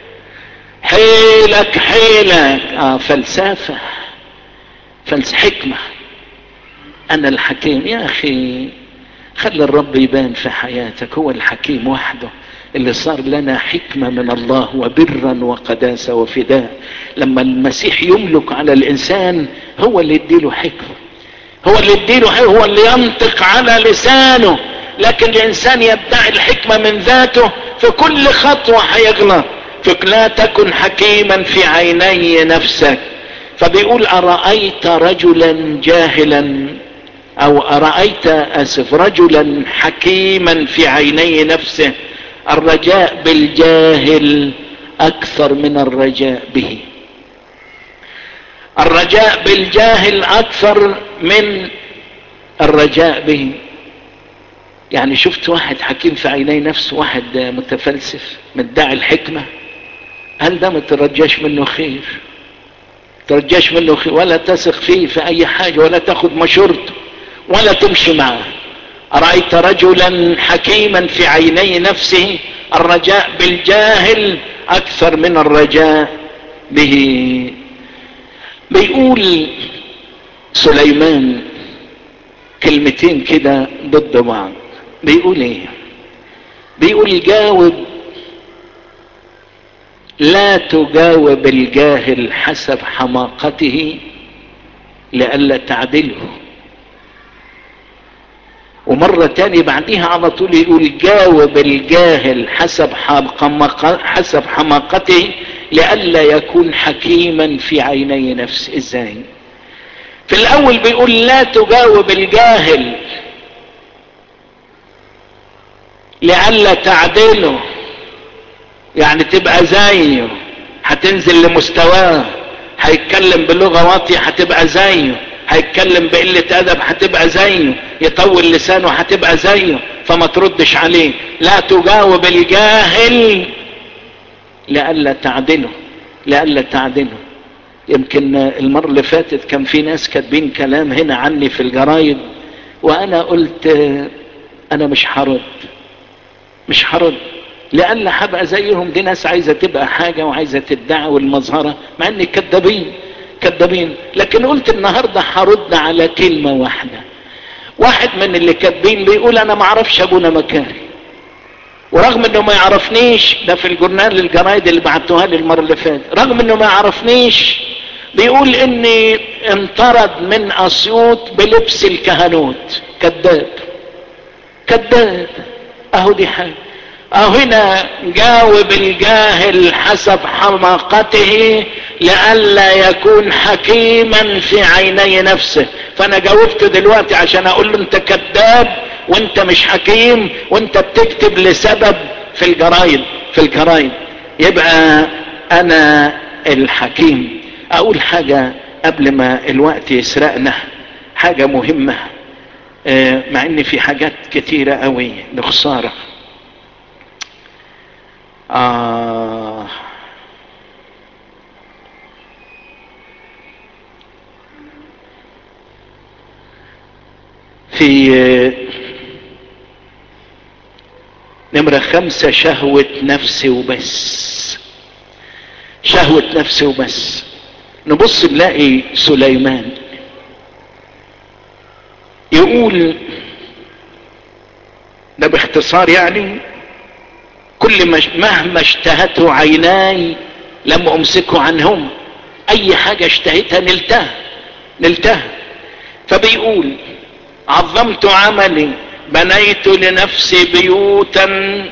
حيلك حيلك اه فلسفة فلس حكمة انا الحكيم يا اخي خلي الرب يبان في حياتك هو الحكيم وحده اللي صار لنا حكمة من الله وبرا وقداسة وفداء لما المسيح يملك على الانسان هو اللي يديله حكمة هو اللي يديله هو اللي ينطق على لسانه لكن الانسان يدعي الحكمة من ذاته في كل خطوة هيغلط لا تكن حكيما في عيني نفسك فبيقول أرأيت رجلا جاهلا أو أرأيت أسف رجلا حكيما في عيني نفسه الرجاء بالجاهل أكثر من الرجاء به الرجاء بالجاهل أكثر من الرجاء به يعني شفت واحد حكيم في عيني نفسه واحد متفلسف مدعي الحكمة هل ده ما ترجاش منه خير ترجاش منه خير ولا تثق فيه في اي حاجة ولا تاخد مشورته ولا تمشي معه رأيت رجلا حكيما في عيني نفسه الرجاء بالجاهل اكثر من الرجاء به بيقول سليمان كلمتين كده ضد بعض بيقول ايه بيقول جاوب لا تجاوب الجاهل حسب حماقته لئلا تعدله ومرة تاني بعديها على طول يقول جاوب الجاهل حسب حسب حماقته لئلا يكون حكيما في عيني نفسه ازاي في الاول بيقول لا تجاوب الجاهل لئلا تعدله يعني تبقى زيه هتنزل لمستواه هيتكلم بلغة واطية هتبقى زيه هيتكلم بقلة ادب هتبقى زيه يطول لسانه هتبقى زيه فما تردش عليه لا تجاوب الجاهل لئلا تعدله لئلا تعدله يمكن المرة اللي فاتت كان في ناس كاتبين كلام هنا عني في الجرايد وانا قلت انا مش هرد مش هرد لألا هبقى زيهم دي ناس عايزة تبقى حاجة وعايزة تدعي والمظهرة مع اني كذابين كذابين لكن قلت النهاردة هرد على كلمة واحدة واحد من اللي كاتبين بيقول انا ما اعرفش ابونا مكاري ورغم انه ما يعرفنيش ده في الجورنال الجرايد اللي بعتوها لي المرة اللي فاتت رغم انه ما يعرفنيش بيقول اني انطرد من اسيوط بلبس الكهنوت كذاب كذاب اهو دي حاجة اهو هنا جاوب الجاهل حسب حماقته لئلا يكون حكيما في عيني نفسه فانا جاوبت دلوقتي عشان اقول له انت كذاب وانت مش حكيم وانت بتكتب لسبب في الجرايد في الجرايد يبقى انا الحكيم اقول حاجة قبل ما الوقت يسرقنا حاجة مهمة مع ان في حاجات كتيرة قوي لخسارة آه في نمرة خمسة شهوة نفسي وبس شهوة نفسي وبس نبص نلاقي سليمان يقول ده باختصار يعني كل ما مهما اشتهته عيناي لم امسكه عنهم اي حاجة اشتهيتها نلتها نلتها فبيقول عظمت عملي بنيت لنفسي بيوتا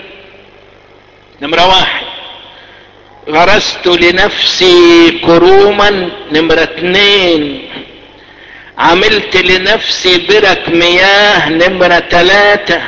نمرة واحد غرست لنفسي كروما نمرة اتنين عملت لنفسي برك مياه نمرة تلاتة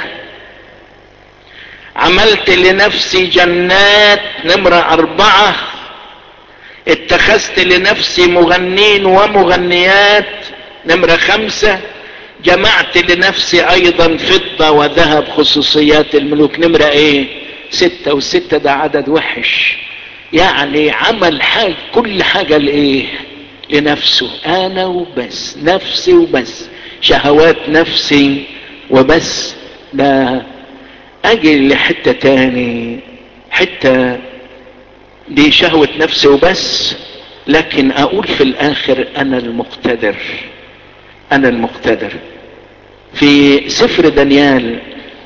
عملت لنفسي جنات نمرة اربعة اتخذت لنفسي مغنين ومغنيات نمرة خمسة جمعت لنفسي ايضا فضة وذهب خصوصيات الملوك نمرة ايه ستة والستة ده عدد وحش يعني عمل حاجة كل حاجة لايه لنفسه انا وبس نفسي وبس شهوات نفسي وبس ده اجي لحتة تاني حتة دي شهوة نفسي وبس لكن اقول في الاخر انا المقتدر انا المقتدر في سفر دانيال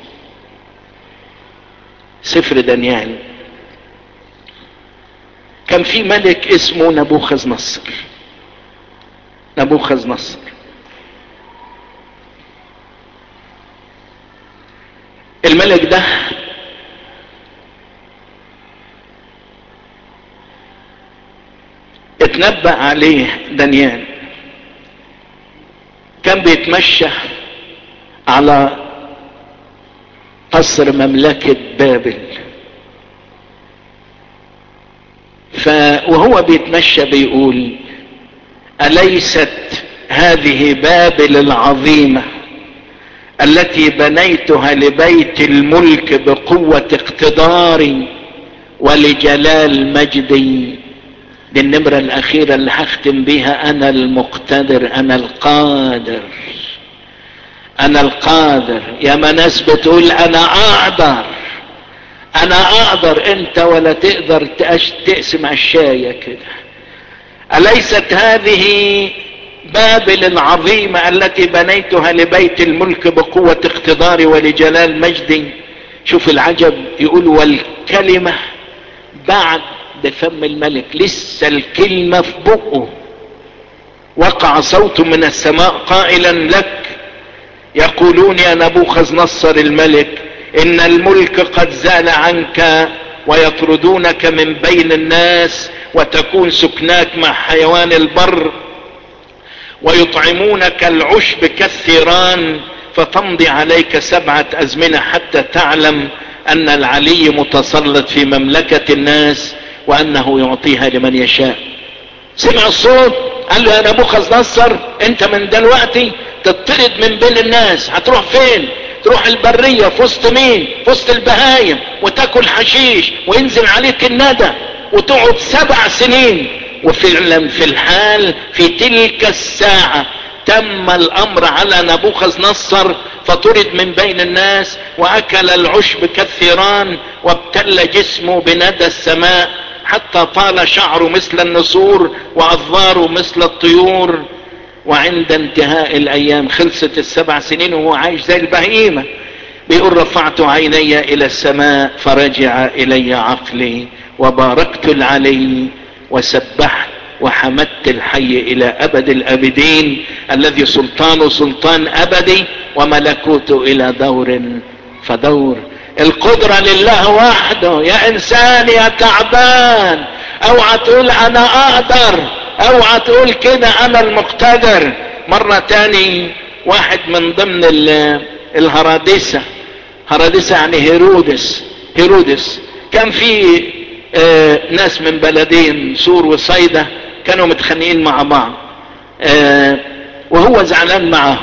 سفر دانيال كان في ملك اسمه نبوخذ نصر نبوخذ نصر الملك ده اتنبأ عليه دانيال كان بيتمشى على قصر مملكة بابل ف وهو بيتمشى بيقول أليست هذه بابل العظيمة التي بنيتها لبيت الملك بقوة اقتداري ولجلال مجدي دي النمرة الأخيرة اللي هختم بيها أنا المقتدر أنا القادر أنا القادر يا ما ناس بتقول أنا أقدر أنا أقدر أنت ولا تقدر تقسم عشاية كده أليست هذه بابل العظيمة التي بنيتها لبيت الملك بقوة اقتداري ولجلال مجدي شوف العجب يقول والكلمة بعد بفم الملك لسه الكلمة في بقه وقع صوت من السماء قائلا لك يقولون يا نبوخذ نصر الملك ان الملك قد زال عنك ويطردونك من بين الناس وتكون سكناك مع حيوان البر ويطعمونك العشب كالثيران فتمضي عليك سبعة ازمنة حتى تعلم ان العلي متسلط في مملكة الناس وانه يعطيها لمن يشاء سمع الصوت قال له يا نبوخذ نصر انت من دلوقتي تطرد من بين الناس هتروح فين تروح البرية في وسط مين في وسط البهايم وتاكل حشيش وينزل عليك الندى وتقعد سبع سنين وفعلا في الحال في تلك الساعة تم الامر على نبوخذ نصر فطرد من بين الناس واكل العشب كالثيران وابتل جسمه بندى السماء حتى طال شعره مثل النسور واظفاره مثل الطيور وعند انتهاء الايام خلصت السبع سنين وهو عايش زي البهيمة بيقول رفعت عيني الى السماء فرجع الي عقلي وباركت العلي وسبحت وحمدت الحي الى ابد الابدين الذي سلطانه سلطان ابدي وملكوته الى دور فدور القدرة لله وحده يا انسان يا تعبان اوعى تقول انا اقدر اوعى تقول كده انا المقتدر مرة تاني واحد من ضمن الهرادسة هرادسة يعني هيرودس هيرودس كان في آه ناس من بلدين سور وصيدا كانوا متخانقين مع بعض آه وهو زعلان معهم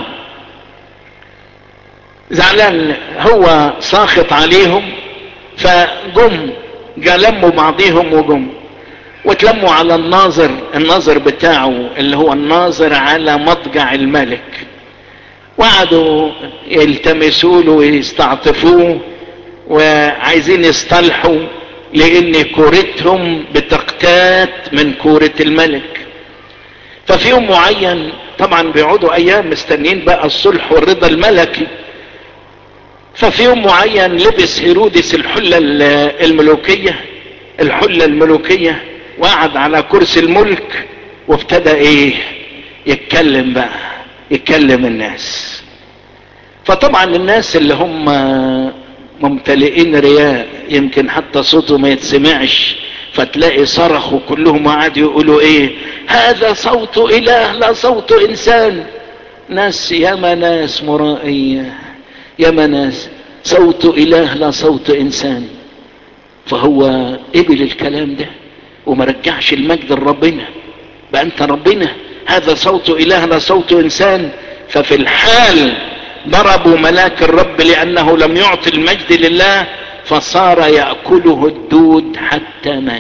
زعلان هو ساخط عليهم فجم جلموا بعضيهم وجم وتلموا على الناظر الناظر بتاعه اللي هو الناظر على مضجع الملك وقعدوا يلتمسوا له ويستعطفوه وعايزين يصطلحوا لان كورتهم بتقتات من كورة الملك ففي يوم معين طبعا بيقعدوا ايام مستنيين بقى الصلح والرضا الملكي ففي يوم معين لبس هيرودس الحلة الملوكية الحلة الملوكية وقعد على كرسي الملك وابتدى ايه يتكلم بقى يتكلم الناس فطبعا الناس اللي هم ممتلئين رياء يمكن حتى صوته ما يتسمعش فتلاقي صرخوا كلهم وقعدوا يقولوا ايه هذا صوت اله لا صوت انسان ناس ياما ناس مرائية ياما ناس صوت اله لا صوت انسان فهو قبل الكلام ده وما رجعش المجد لربنا بقى انت ربنا هذا صوت اله لا صوت انسان ففي الحال ضربوا ملاك الرب لانه لم يعطي المجد لله فصار ياكله الدود حتى مات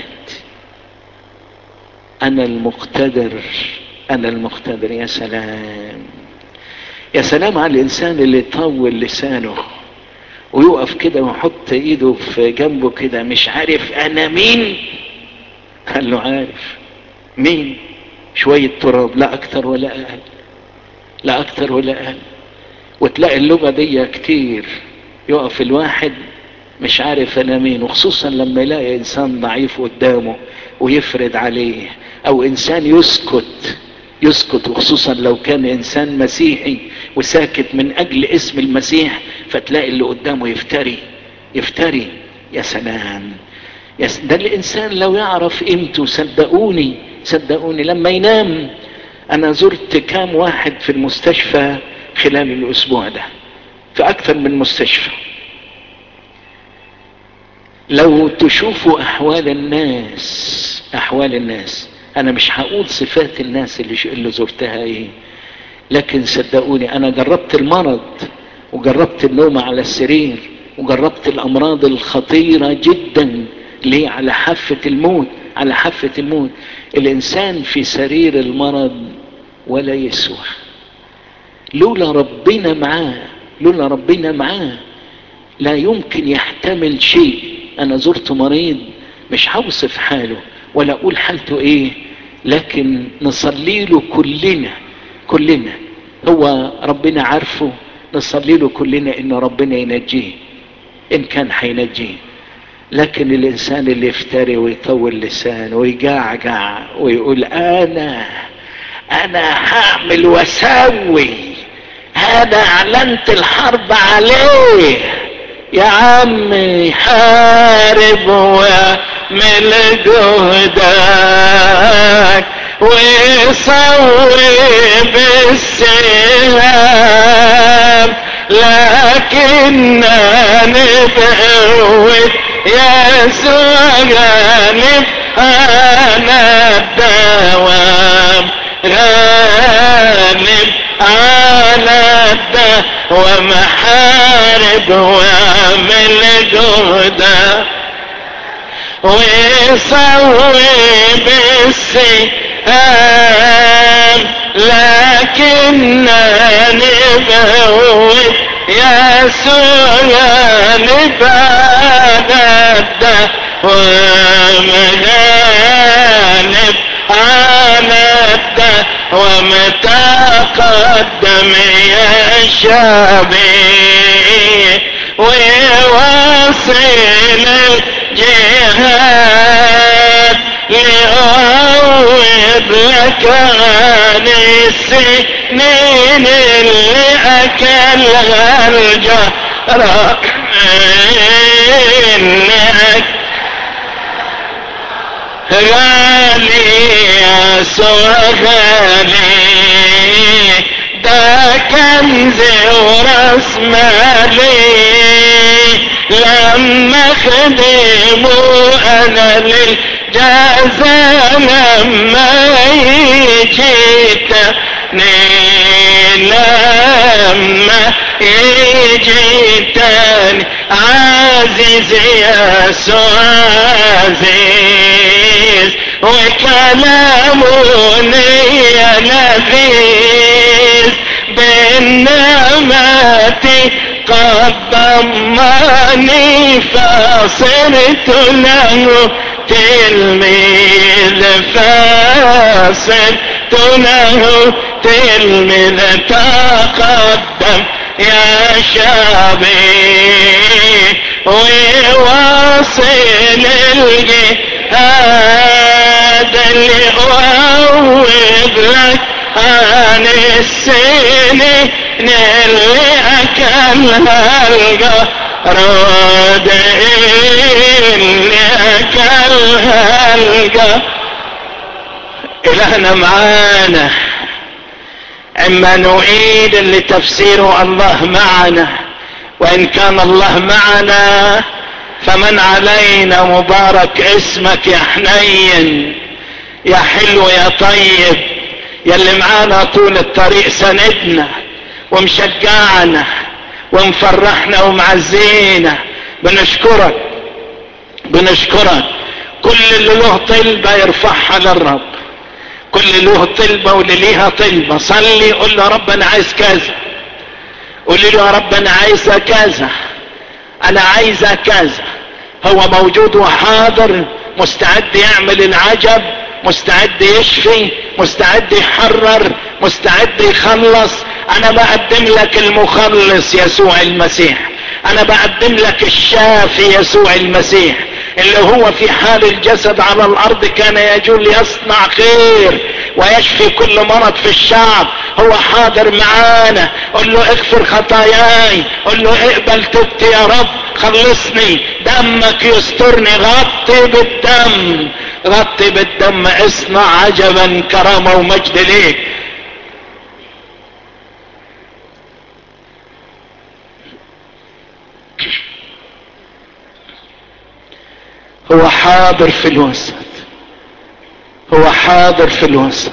انا المقتدر انا المقتدر يا سلام يا سلام على الانسان اللي يطول لسانه ويقف كده ويحط ايده في جنبه كده مش عارف انا مين قال له عارف مين شوية تراب لا اكتر ولا اقل لا اكتر ولا اقل وتلاقي اللغة دي كتير يقف الواحد مش عارف انا مين وخصوصا لما يلاقي انسان ضعيف قدامه ويفرد عليه او انسان يسكت يسكت وخصوصا لو كان انسان مسيحي وساكت من اجل اسم المسيح فتلاقي اللي قدامه يفتري يفتري يا سلام يا س... ده الانسان لو يعرف قيمته صدقوني صدقوني لما ينام انا زرت كام واحد في المستشفى خلال الاسبوع ده في اكثر من مستشفى لو تشوفوا احوال الناس احوال الناس انا مش هقول صفات الناس اللي, اللي زرتها ايه لكن صدقوني انا جربت المرض وجربت النوم على السرير وجربت الامراض الخطيرة جدا ليه على حافة الموت على حافة الموت الانسان في سرير المرض ولا يسوى لولا ربنا معاه لولا ربنا معاه لا يمكن يحتمل شيء انا زرت مريض مش هوصف حاله ولا اقول حالته ايه لكن نصلي له كلنا كلنا هو ربنا عارفه نصلي له كلنا ان ربنا ينجيه ان كان هينجيه لكن الانسان اللي يفتري ويطول لسانه ويجعجع ويقول انا انا هعمل واسوي انا اعلنت الحرب عليه يا عمي حارب واعمل جهدك وصوي بالسهام لكننا نبقوت يسوع جانب انا الدوام غالب على الدوام حارب واعمل جهدك ويصوي بالسهام لكننا نبوت يسوع نبادة ومغانب عانت ومتقدم يا شعبي ويواصل الجهاد لأعوض لك عن السنين اللي أكلها الجرى اللي أكلها غالي يسوع غالي ده كنزي وراس مالي لما خدموا انا للجزا لما يجي تاني لما يجي تاني عزيز يسوع عزيز وكلامه يا لذيذ بالنعمة قد ضمني فصرت له تلميذ فصرت له تلميذ تقدم يا شابي وواصل الجهاد اللي أعوض لك عن السنين اللي أكلها الجراد اللي أكلها الجراد إلهنا معانا عمانوئيل اللي تفسيره الله معنا وإن كان الله معنا فمن علينا مبارك اسمك يا حنين يا حلو يا طيب يا اللي معانا طول الطريق سندنا ومشجعنا ومفرحنا ومعزينا بنشكرك بنشكرك كل اللي له طلبة يرفعها للرب كل اللي له طلبة واللي ليها طلبة صلي قول له يا رب انا عايز كذا قولي له يا رب انا عايزة كذا انا عايزة كذا هو موجود وحاضر مستعد يعمل العجب مستعد يشفي مستعد يحرر مستعد يخلص انا بقدم لك المخلص يسوع المسيح انا بقدم لك الشافي يسوع المسيح اللي هو في حال الجسد على الارض كان يجول يصنع خير ويشفي كل مرض في الشعب هو حاضر معانا قل له اغفر خطاياي قل له اقبل توبتي يا رب خلصني دمك يسترني غطي بالدم غطي بالدم اصنع عجبا كرامة ومجد ليك هو حاضر في الوسط هو حاضر في الوسط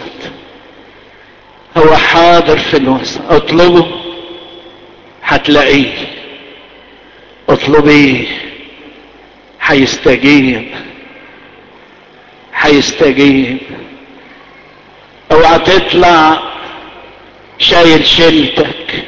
هو حاضر في الوسط اطلبه هتلاقيه اطلبيه هيستجيب هيستجيب اوعى تطلع شايل شيلتك